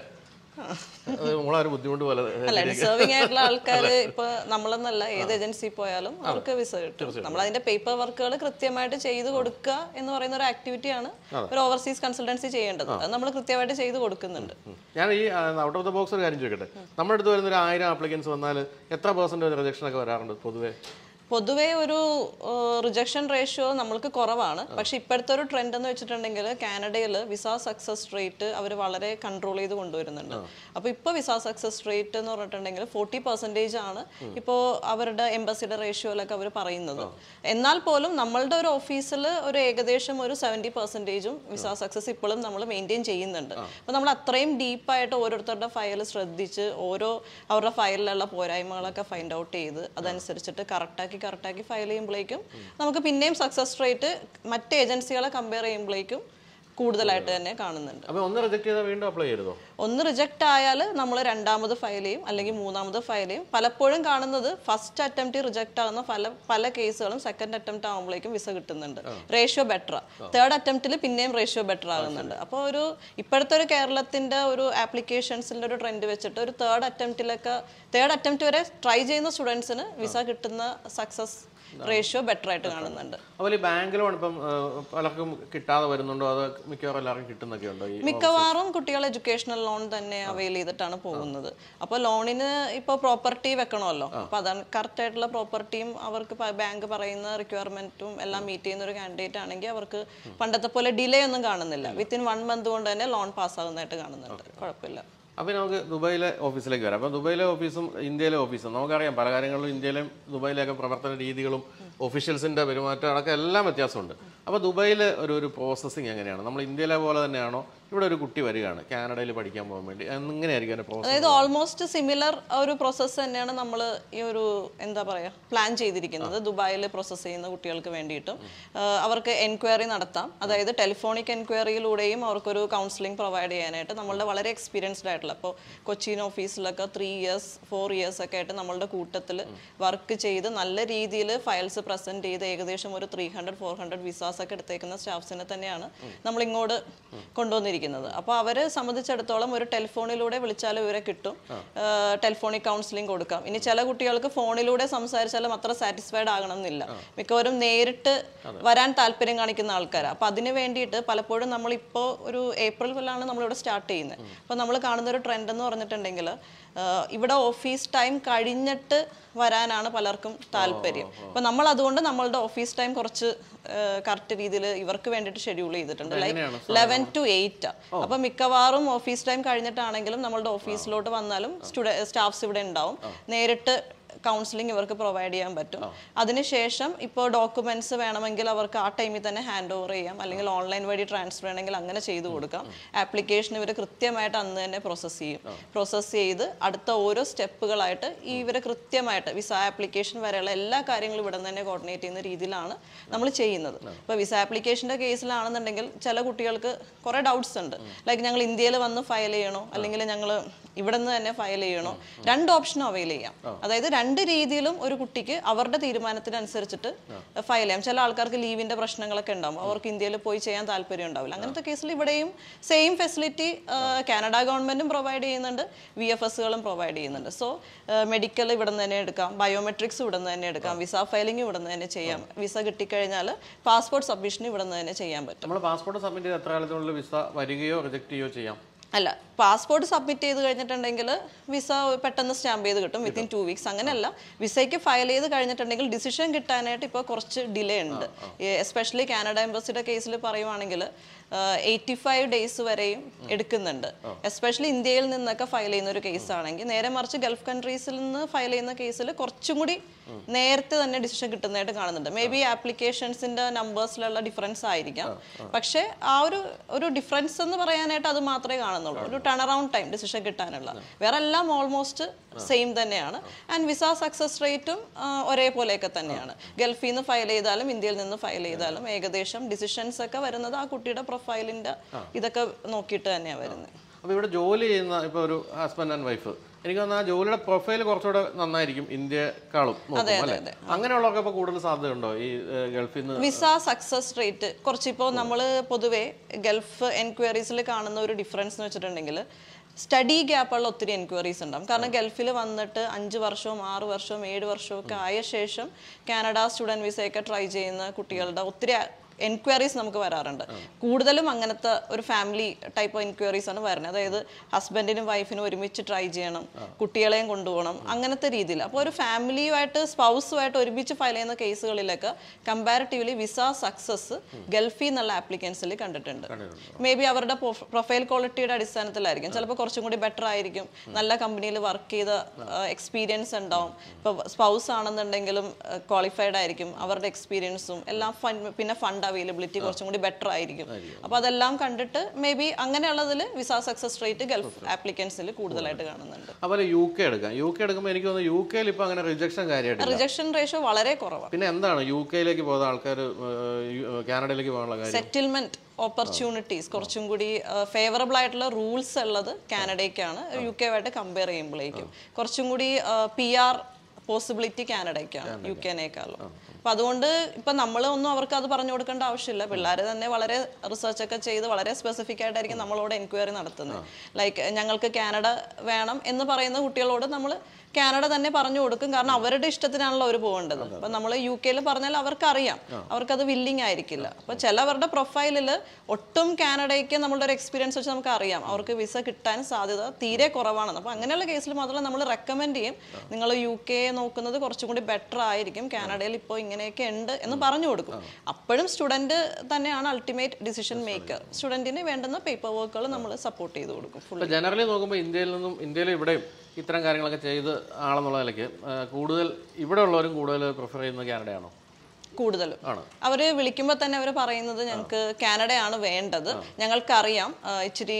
അത് നമ്മളൊരു ബുദ്ധിമുട്ട് പോലെ അല്ല ഡിസേർവിംഗ് ആയിട്ടുള്ള ആൾക്കാർ ഇപ്പൊ നമ്മളെന്നല്ല ഏത് ഏജൻസി പോയാലും അവർക്ക് വിസ കിട്ടും നമ്മൾ അതിന്റെ പേപ്പർ വർക്കുകൾ കൃത്യമായിട്ട് ചെയ്തു കൊടുക്കുക എന്ന് പറയുന്ന ഒരു ആക്ടിവിറ്റിയാണ് ഒരു ഓവർസീസ് കൺസൾട്ടൻസി ചെയ്യേണ്ടത് അത് നമ്മൾ കൃത്യമായിട്ട് ചെയ്തു കൊടുക്കുന്നുണ്ട് ഞാൻ ഈ ഔട്ട് ഓഫ് ദ ബോക്സ് ഒരു കാര്യം ചോദിക്കട്ടെ നമ്മുടെ അടുത്ത് വരുന്ന ഒരു ആയിരം ആപ്ലിക്കൻസ് വന്നാൽ എത്ര പെർസെൻറ്റേജ് റിജക്ഷൻ ഒക്കെ വരാറുണ്ട് പൊതുവേ പൊതുവേ ഒരു റിജക്ഷൻ റേഷ്യോ നമ്മൾക്ക് കുറവാണ് പക്ഷെ ഇപ്പോഴത്തെ ഒരു ട്രെൻഡ് എന്ന് വെച്ചിട്ടുണ്ടെങ്കിൽ കാനഡയിൽ വിസ സക്സസ് റേറ്റ് അവർ വളരെ കൺട്രോൾ ചെയ്ത് കൊണ്ടുവരുന്നുണ്ട് അപ്പോൾ ഇപ്പോൾ വിസ സക്സസ് റേറ്റ് എന്ന് പറഞ്ഞിട്ടുണ്ടെങ്കിൽ ഫോർട്ടി പെർസെൻറ്റേജ് ആണ് ഇപ്പോൾ അവരുടെ എംബസിയുടെ റേഷ്യോയിലൊക്കെ അവർ പറയുന്നത് എന്നാൽ പോലും നമ്മളുടെ ഒരു ഓഫീസിൽ ഒരു ഏകദേശം ഒരു സെവൻറ്റി പെർസെൻറ്റേജും വിസ സക്സസ് ഇപ്പോഴും നമ്മൾ മെയിൻറ്റെയിൻ ചെയ്യുന്നുണ്ട് അപ്പോൾ നമ്മൾ അത്രയും ഡീപ്പായിട്ട് ഓരോരുത്തരുടെ ഫയൽ ശ്രദ്ധിച്ച് ഓരോ അവരുടെ ഫയലിലുള്ള പോരായ്മകളൊക്കെ ഫൈൻഡ് ഔട്ട് ചെയ്ത് അതനുസരിച്ചിട്ട് കറക്റ്റാക്കി കറക്റ്റാക്കി ഫയൽ ചെയ്യുമ്പോഴേക്കും നമുക്ക് പിന്നെയും സക്സസ് റേറ്റ് മറ്റ് ഏജൻസികളെ കമ്പയർ ചെയ്യുമ്പോഴേക്കും കൂടുതലായിട്ട് തന്നെ കാണുന്നുണ്ട് അപ്പോൾ ഒന്ന് റിജക്ട് ചെയ്താൽ വീണ്ടും അപ്ലൈ ചെയ്തോ ഒന്ന് റിജക്റ്റ് ആയാൽ നമ്മൾ രണ്ടാമത് ഫയൽ ചെയ്യും അല്ലെങ്കിൽ മൂന്നാമത് ഫയൽ ചെയ്യും പലപ്പോഴും കാണുന്നത് ഫസ്റ്റ് അറ്റംപ്റ്റ് റിജക്റ്റ് ആകുന്ന പല പല കേസുകളും സെക്കൻഡ് അറ്റംപ്റ്റ് ആകുമ്പോഴേക്കും വിസ കിട്ടുന്നുണ്ട് റേഷ്യോ ബെറ്റർ തേർഡ് അറ്റംപ്റ്റിൽ പിന്നെയും റേഷ്യോ ബെറ്റർ ആകുന്നുണ്ട് അപ്പോൾ ഒരു ഇപ്പോഴത്തെ ഒരു കേരളത്തിന്റെ ഒരു ആപ്ലിക്കേഷൻസിന്റെ ഒരു ട്രെൻഡ് വെച്ചിട്ട് ഒരു തേർഡ് അറ്റംപ്റ്റിലൊക്കെ തേർഡ് അറ്റംപ്റ്റ് വരെ ട്രൈ ചെയ്യുന്ന സ്റ്റുഡൻസിന് വിസ കിട്ടുന്ന സക്സസ് റേഷ്യോ ബെറ്റർ ആയിട്ട് കാണുന്നുണ്ട് അതുപോലെ ഈ ബാങ്ക് ലോൺ ഇപ്പം ആ, പലർക്കും കിട്ടാതെ വരുന്നുണ്ടോ അത് മിക്കവാറും എല്ലാവർക്കും കിട്ടുന്നൊക്കെ ഉണ്ടോ ഈ മിക്കവാറും കുട്ടികൾ എഡ്യൂക്കേഷണൽ ലോൺ തന്നെ അവൈൽ ചെയ്തിട്ടാണ് പോകുന്നത് അപ്പോൾ ലോണിന് ഇപ്പോൾ പ്രോപ്പർട്ടി വെക്കണമല്ലോ അപ്പോൾ അതാണ് കറക്റ്റ് ആയിട്ടുള്ള പ്രോപ്പർട്ടിയും അവർക്ക് ബാങ്ക് പറയുന്ന റിക്വയർമെന്റും എല്ലാം മീറ്റ് ചെയ്യുന്ന ഒരു കാൻഡിഡേറ്റ് ആണെങ്കിൽ അവർക്ക് പണ്ടത്തെ പോലെ ഡിലേ ഒന്നും കാണുന്നില്ല വിത്തിൻ വൺ മന്ത് കൊണ്ട് തന്നെ ലോൺ പാസ്സാകുന്നതായിട്ട് കാണുന്നുണ്ട് കുഴപ്പമില്ല അപ്പോൾ നമുക്ക് ദുബായിലെ ഓഫീസിലേക്ക് വരാം അപ്പോൾ ദുബായിലെ ഓഫീസും ഇന്ത്യയിലെ ഓഫീസും നമുക്കറിയാം പല കാര്യങ്ങളിലും ഇന്ത്യയിലെയും ദുബായിലെയൊക്കെ പ്രവർത്തന രീതികളും ഒഫീഷ്യൽസിൻ്റെ പെരുമാറ്റം അടക്കം എല്ലാം വ്യത്യാസമുണ്ട് അപ്പോൾ ദുബായിൽ ഒരു ഒരു പ്രോസസ്സിങ് എങ്ങനെയാണ് നമ്മൾ ഇന്ത്യയിലെ പോലെ തന്നെയാണോ ഇവിടെ ഒരു കുട്ടി വരികയാണ് കാനഡയിൽ പഠിക്കാൻ പോകാൻ വേണ്ടി എങ്ങനെയായിരിക്കും അതിൻ്റെ പ്രോസസ്സ് അതായത് ഓൾമോസ്റ്റ് സിമിലർ ഒരു പ്രോസസ്സ് തന്നെയാണ് നമ്മൾ ഈ ഒരു എന്താ പറയുക പ്ലാൻ ചെയ്തിരിക്കുന്നത് ദുബായിൽ പ്രോസസ്സ് ചെയ്യുന്ന കുട്ടികൾക്ക് വേണ്ടിയിട്ടും ആ, അവർക്ക് എൻക്വയറി നടത്താം അതായത് ടെലിഫോണിക് എൻക്വയറിയിലൂടെയും അവർക്കൊരു കൗൺസിലിംഗ് പ്രൊവൈഡ് ചെയ്യാനായിട്ട് നമ്മളുടെ വളരെ എക്സ്പീരിയൻസ്ഡ് ആയിട്ടുള്ള ഇപ്പോൾ കൊച്ചിൻ ഓഫീസിലൊക്കെ ത്രീ ഇയേഴ്സ് ഫോർ ഇയേഴ്സ് ഒക്കെ ആയിട്ട് നമ്മളുടെ കൂട്ടത്തിൽ വർക്ക് ചെയ്ത് നല്ല രീതിയിൽ ഫയൽസ് പ്രസന്റ് ചെയ്ത് ഏകദേശം ഒരു three hundred four hundred visas ഒക്കെ എടുത്തേക്കുന്ന സ്റ്റാഫ്സിനെ തന്നെയാണ് നമ്മൾ ഇങ്ങോട്ട് കൊണ്ടുവന്നിരിക്കുന്നത് അപ്പോൾ അവരെ സംബന്ധിച്ചിടത്തോളം ഒരു ടെലിഫോണിലൂടെ വിളിച്ചാൽ ഇവരെ കിട്ടും ടെലിഫോണിക് കൗൺസിലിംഗ് കൊടുക്കാം ഇനി ചില കുട്ടികൾക്ക് ഫോണിലൂടെ സംസാരിച്ചാലും അത്ര സാറ്റിസ്ഫൈഡ് ആകണം എന്നില്ല മിക്കവരും നേരിട്ട് വരാൻ താല്പര്യം കാണിക്കുന്ന ആൾക്കാരാണ് അപ്പോൾ അതിന് വേണ്ടിയിട്ട് പലപ്പോഴും നമ്മളിപ്പോൾ ഒരു ഏപ്രിൽ കൊല്ലാണ് നമ്മളിവിടെ സ്റ്റാർട്ട് ചെയ്യുന്നത് അപ്പോൾ നമ്മൾ കാണുന്ന ഒരു ട്രെൻഡ് എന്ന് പറഞ്ഞിട്ടുണ്ടെങ്കിൽ ആഹ് ഇവിടെ ഓഫീസ് ടൈം കഴിഞ്ഞിട്ട് വരാനാണ് പലർക്കും താല്പര്യം അപ്പോൾ നമ്മൾ അതുകൊണ്ട് നമ്മളുടെ ഓഫീസ് ടൈം കുറച്ച് കറക്റ്റ് രീതിയിൽ ഇവർക്ക് വേണ്ടിയിട്ട് ഷെഡ്യൂൾ ചെയ്തിട്ടുണ്ട് ലൈക്ക് ലെവൻ ടു എയ്റ്റ് അപ്പോൾ മിക്കവാറും ഓഫീസ് ടൈം കഴിഞ്ഞിട്ടാണെങ്കിലും നമ്മളുടെ ഓഫീസിലോട്ട് വന്നാലും സ്റ്റുഡ സ്റ്റാഫ്സ് ഇവിടെ ഉണ്ടാവും നേരിട്ട് കൗൺസിലിംഗ് ഇവർക്ക് പ്രൊവൈഡ് ചെയ്യാൻ പറ്റും അതിനുശേഷം ഇപ്പോൾ ഡോക്യുമെന്റ്സ് വേണമെങ്കിൽ അവർക്ക് ആ ടൈമിൽ തന്നെ ഹാൻഡ് ഓവർ ചെയ്യാം അല്ലെങ്കിൽ ഓൺലൈൻ വഴി ട്രാൻസ്ഫർ ചെയ്യണമെങ്കിൽ അങ്ങനെ ചെയ്തു കൊടുക്കാം ആപ്ലിക്കേഷൻ ഇവർ കൃത്യമായിട്ട് അന്ന് തന്നെ പ്രോസസ്സ് ചെയ്യും പ്രോസസ്സ് ചെയ്ത് അടുത്ത ഓരോ സ്റ്റെപ്പുകളായിട്ട് ഈ ഇവർ കൃത്യമായിട്ട് വിസ ആപ്ലിക്കേഷൻ വരെയുള്ള എല്ലാ കാര്യങ്ങളും ഇവിടെ നിന്ന് തന്നെ കോർഡിനേറ്റ് ചെയ്യുന്ന രീതിയിലാണ് നമ്മൾ ചെയ്യുന്നത് ഇപ്പോൾ വിസ ആപ്ലിക്കേഷൻ്റെ കേസിലാണെന്നുണ്ടെങ്കിൽ ചില കുട്ടികൾക്ക് കുറേ ഡൗട്ട്സ് ഉണ്ട് ലൈക്ക് ഞങ്ങൾ ഇന്ത്യയിൽ വന്ന് ഫയൽ ചെയ്യണോ അല്ലെങ്കിൽ ഞങ്ങൾ ഇവിടെ നിന്ന് തന്നെ ഫയൽ ചെയ്യണോ രണ്ട് ഓപ്ഷനും അവൈൽ ചെയ്യാം അതായത് രണ്ട് രീതിയിലും ഒരു കുട്ടിക്ക് അവരുടെ തീരുമാനത്തിനനുസരിച്ചിട്ട് ഫയൽ ചെയ്യാം ചില ആൾക്കാർക്ക് ലീവിന്റെ പ്രശ്നങ്ങളൊക്കെ ഉണ്ടാവും അവർക്ക് ഇന്ത്യയിൽ പോയി ചെയ്യാൻ താല്പര്യം ഉണ്ടാവില്ല അങ്ങനത്തെ കേസിൽ ഇവിടെയും സെയിം ഫെസിലിറ്റി കാനഡ ഗവൺമെന്റും പ്രൊവൈഡ് ചെയ്യുന്നുണ്ട് വി എഫ് എസുകളും പ്രൊവൈഡ് ചെയ്യുന്നുണ്ട് സോ മെഡിക്കൽ ഇവിടെ നിന്ന് തന്നെ എടുക്കാം ബയോമെട്രിക്സ് ഇവിടെ നിന്ന് തന്നെ എടുക്കാം വിസ ഫയലിംഗ് ഇവിടെ നിന്ന് തന്നെ ചെയ്യാം വിസ കിട്ടിക്കഴിഞ്ഞാൽ പാസ്പോർട്ട് സബ്മിഷൻ ഇവിടെ നിന്ന് തന്നെ ചെയ്യാൻ പറ്റും നമ്മൾ പാസ്പോർട്ട് സബ്മിറ്റ് ചെയ്ത് എത്ര കാലത്തിനുള്ളിൽ വിസ വരികയോ റിജക്ട് ചെയ്യുകയോ ചെയ്യാം അല്ല പാസ്പോർട്ട് സബ്മിറ്റ് ചെയ്ത് കഴിഞ്ഞിട്ടുണ്ടെങ്കിൽ വിസ പെട്ടെന്ന് സ്റ്റാമ്പ് ചെയ്ത് കിട്ടും വിത്തിൻ ടു വീക്സ് അങ്ങനെയല്ല വിസയ്ക്ക് ഫയൽ ചെയ്ത് കഴിഞ്ഞിട്ടുണ്ടെങ്കിൽ ഡിസിഷൻ കിട്ടാനായിട്ട് ഇപ്പോൾ കുറച്ച് ഡിലേ ഉണ്ട് എസ്പെഷ്യലി കാനഡ എംബസിയുടെ കേസിൽ പറയുവാണെങ്കിൽ എയ്റ്റി ഫൈവ് ഡേയ്സ് വരെയും എടുക്കുന്നുണ്ട് എസ്പെഷ്യലി ഇന്ത്യയിൽ നിന്നൊക്കെ ഫയൽ ചെയ്യുന്ന ഒരു കേസ് ആണെങ്കിൽ നേരെ മറിച്ച് ഗൾഫ് കൺട്രീസിൽ നിന്ന് ഫയൽ ചെയ്യുന്ന കേസിൽ കുറച്ചും കൂടി നേരത്തെ തന്നെ ഡിസിഷൻ കിട്ടുന്നതായിട്ട് കാണുന്നുണ്ട് മേ ബി ആപ്ലിക്കേഷൻസിന്റെ നമ്പേഴ്സിലുള്ള ഡിഫറൻസ് ആയിരിക്കാം പക്ഷേ ആ ഒരു ഒരു ഡിഫറൻസ് എന്ന് പറയാനായിട്ട് അത് മാത്രമേ കാണുന്നുള്ളൂ ഒരു ടേൺ അറൗണ്ട് ടൈം ഡിസിഷൻ കിട്ടാനുള്ള വേറെ എല്ലാം ഓൾമോസ്റ്റ് സെയിം തന്നെയാണ് ആൻഡ് വിസ സക്സസ് റേറ്റും ഒരേപോലെയൊക്കെ തന്നെയാണ് ഗൾഫിൽ നിന്ന് ഫയൽ ചെയ്താലും ഇന്ത്യയിൽ നിന്ന് ഫയൽ ചെയ്താലും ഏകദേശം ഡിസിഷൻസ് ഒക്കെ വരുന്നത് ആ കുട്ടിയുടെ പ്രൊഫൈലിന്റെ ഇതൊക്കെ നോക്കിയിട്ട് തന്നെയാണ് വരുന്നത് അപ്പോൾ ഇവിടെ ജോലി ചെയ്യുന്ന ഇപ്പോൾ ഒരു ഹസ്ബൻഡ് ആൻഡ് വൈഫ് എനിക്ക് തോന്നുന്നു ആ ജോലിയുടെ പ്രൊഫൈൽ കുറച്ചുകൂടെ നന്നായിരിക്കും ഇന്ത്യക്കാളും നോക്കും അല്ലേ അങ്ങനെയുള്ളവർക്ക് ഇപ്പോൾ കൂടുതൽ സാധ്യതയുണ്ടോ ഈ ഏഹ്, ഗൾഫിൽ നിന്ന് വിസ സക്സസ് റേറ്റ് കുറച്ചിപ്പോൾ നമ്മൾ പൊതുവേ ഗൾഫ് എൻക്വയറീസിൽ കാണുന്ന ഒരു ഡിഫറൻസ് എന്ന് വെച്ചിട്ടുണ്ടെങ്കിൽ സ്റ്റഡി ഗ്യാപ്പുള്ള ഒത്തിരി എൻക്വയറീസ് ഉണ്ടാവും കാരണം ഗൾഫിൽ വന്നിട്ട് അഞ്ച് വർഷവും ആറ് വർഷവും ഏഴ് വർഷവും ഒക്കെ ആയ ശേഷം കാനഡ സ്റ്റുഡൻറ് വിസയൊക്കെ ട്രൈ ചെയ്യുന്ന കുട്ടികളുടെ ഒത്തിരി എൻക്വയറീസ് നമുക്ക് വരാറുണ്ട് കൂടുതലും അങ്ങനത്തെ ഒരു ഫാമിലി ടൈപ്പ് എൻക്വയറീസ് ആണ് വരുന്നത് അതായത് ഹസ്ബൻഡിനും വൈഫിനും ഒരുമിച്ച് ട്രൈ ചെയ്യണം കുട്ടികളെയും കൊണ്ടുപോകണം അങ്ങനത്തെ രീതിയിൽ അപ്പോൾ ഒരു ഫാമിലിയുമായിട്ട് സ്പൗസുമായിട്ട് ഒരുമിച്ച് ഫയൽ ചെയ്യുന്ന കേസുകളിലൊക്കെ കമ്പാരിറ്റീവ്ലി വിസ സക്സസ് ഗൾഫിൽ നിന്നുള്ള ആപ്ലിക്കൻസിൽ കണ്ടിട്ടുണ്ട് മേ ബി അവരുടെ പ്രൊഫൈൽ ക്വാളിറ്റിയുടെ അടിസ്ഥാനത്തിലായിരിക്കും ചിലപ്പോൾ കുറച്ചും കൂടി ബെറ്റർ ആയിരിക്കും നല്ല കമ്പനിയിൽ വർക്ക് ചെയ്ത എക്സ്പീരിയൻസ് ഉണ്ടാവും ഇപ്പോൾ സ്പൗസ് ആണെന്നുണ്ടെങ്കിലും ക്വാളിഫൈഡ് ആയിരിക്കും അവരുടെ എക്സ്പീരിയൻസും എല്ലാം ഫണ്ട് പിന്നെ ഫണ്ട് അവൈലബിലിറ്റി കുറച്ചും കൂടി ബെറ്റർ ആയിരിക്കും അപ്പോൾ അതെല്ലാം കണ്ടിട്ട് മേ ബി അങ്ങനെയുള്ളതിൽ വിസ സക്സസ് റേറ്റ് ഗൾഫ് ആപ്ലിക്കൻസിൽ കൂടുതലായിട്ട് കാണുന്നുണ്ട് അതുപോലെ യു കെ എടുക്കാം യു കെ എടുക്കുമ്പോൾ എനിക്ക് തോന്നുന്നു യു കെയിൽ ഇപ്പോൾ അങ്ങനെ റിജക്ഷൻ കാര്യമായിട്ടില്ല റിജക്ഷൻ റേഷ്യോ വളരെ കുറവാണ് പിന്നെ എന്താണ് യു കെയിലേക്ക് പോകുന്ന ആൾക്കാർ കാനഡയിലേക്ക് പോകാനുള്ള കാര്യം സെറ്റിൽമെന്റ് ഓപ്പർച്യൂണിറ്റീസ് കുറച്ചും കൂടി ഫേവറബിൾ ആയിട്ടുള്ള റൂൾസ് ഉള്ളത് കാനഡയ്ക്കാണ് യു കെ ആയിട്ട് കമ്പയർ ചെയ്യുമ്പോഴേക്കും കുറച്ചും കൂടി പി ആർ പോസിബിലിറ്റി കാനഡയ്ക്കാണ് യു കെനേക്കാളും അപ്പൊ അതുകൊണ്ട് ഇപ്പൊ നമ്മൾ ഒന്നും അവർക്ക് അത് പറഞ്ഞു കൊടുക്കേണ്ട ആവശ്യമില്ല പിള്ളേർ തന്നെ വളരെ റിസർച്ച് ഒക്കെ ചെയ്ത് വളരെ സ്പെസിഫിക് ആയിട്ടായിരിക്കും നമ്മളോട് എൻക്വയറി നടത്തുന്നത് ലൈക്ക് ഞങ്ങൾക്ക് കാനഡ വേണം എന്ന് പറയുന്ന കുട്ടികളോട് നമ്മൾ കാനഡ തന്നെ പറഞ്ഞു കൊടുക്കും കാരണം അവരുടെ ഇഷ്ടത്തിനാണല്ലോ അവർ പോകേണ്ടത് അപ്പൊ നമ്മൾ യു കെയിൽ പറഞ്ഞാൽ അവർക്കറിയാം അവർക്കത് വില്ലിങ് ആയിരിക്കില്ല അപ്പൊ ചിലവരുടെ പ്രൊഫൈലിൽ ഒട്ടും കാനഡയ്ക്ക് നമ്മളുടെ ഒരു എക്സ്പീരിയൻസ് വെച്ച് നമുക്ക് അറിയാം അവർക്ക് വിസ കിട്ടാൻ സാധ്യത തീരെ കുറവാണെന്ന് അപ്പൊ അങ്ങനെയുള്ള കേസിൽ മാത്രമല്ല നമ്മൾ റെക്കമെൻഡ് ചെയ്യും നിങ്ങൾ യു കെ നോക്കുന്നത് കുറച്ചും കൂടി ബെറ്റർ ആയിരിക്കും കാനഡയിൽ ഇപ്പോൾ ഇങ്ങനെയൊക്കെ ഉണ്ട് എന്ന് പറഞ്ഞു കൊടുക്കും അപ്പോഴും സ്റ്റുഡന്റ് തന്നെയാണ് അൾട്ടിമേറ്റ് ഡിസിഷൻ മേക്കർ സ്റ്റുഡന്റിന് വേണ്ടുന്ന പേപ്പർ വർക്കുകൾ നമ്മൾ സപ്പോർട്ട് ചെയ്ത് കൊടുക്കും ഫുൾ ഇപ്പോൾ ജനറലി നോക്കുമ്പോൾ ഇന്ത്യയിൽ നിന്നും ഇന്ത്യയിൽ ഇവിടെയും ഇത്തരം കാര്യങ്ങളൊക്കെ ചെയ്ത് ആളെന്നുള്ള നിലയ്ക്ക് ആ, കൂടുതൽ ഇവിടെ ഉള്ളവരും കൂടുതൽ പ്രിഫർ ചെയ്യുന്നത് കാനഡയാണോ കൂടുതലും ആണ്. അവര് വിളിക്കുമ്പോൾ തന്നെ അവർ പറയുന്നത് ഞങ്ങൾക്ക് കാനഡയാണ് വേണ്ടത് ഞങ്ങൾക്കറിയാം ആ, ഇച്ചിരി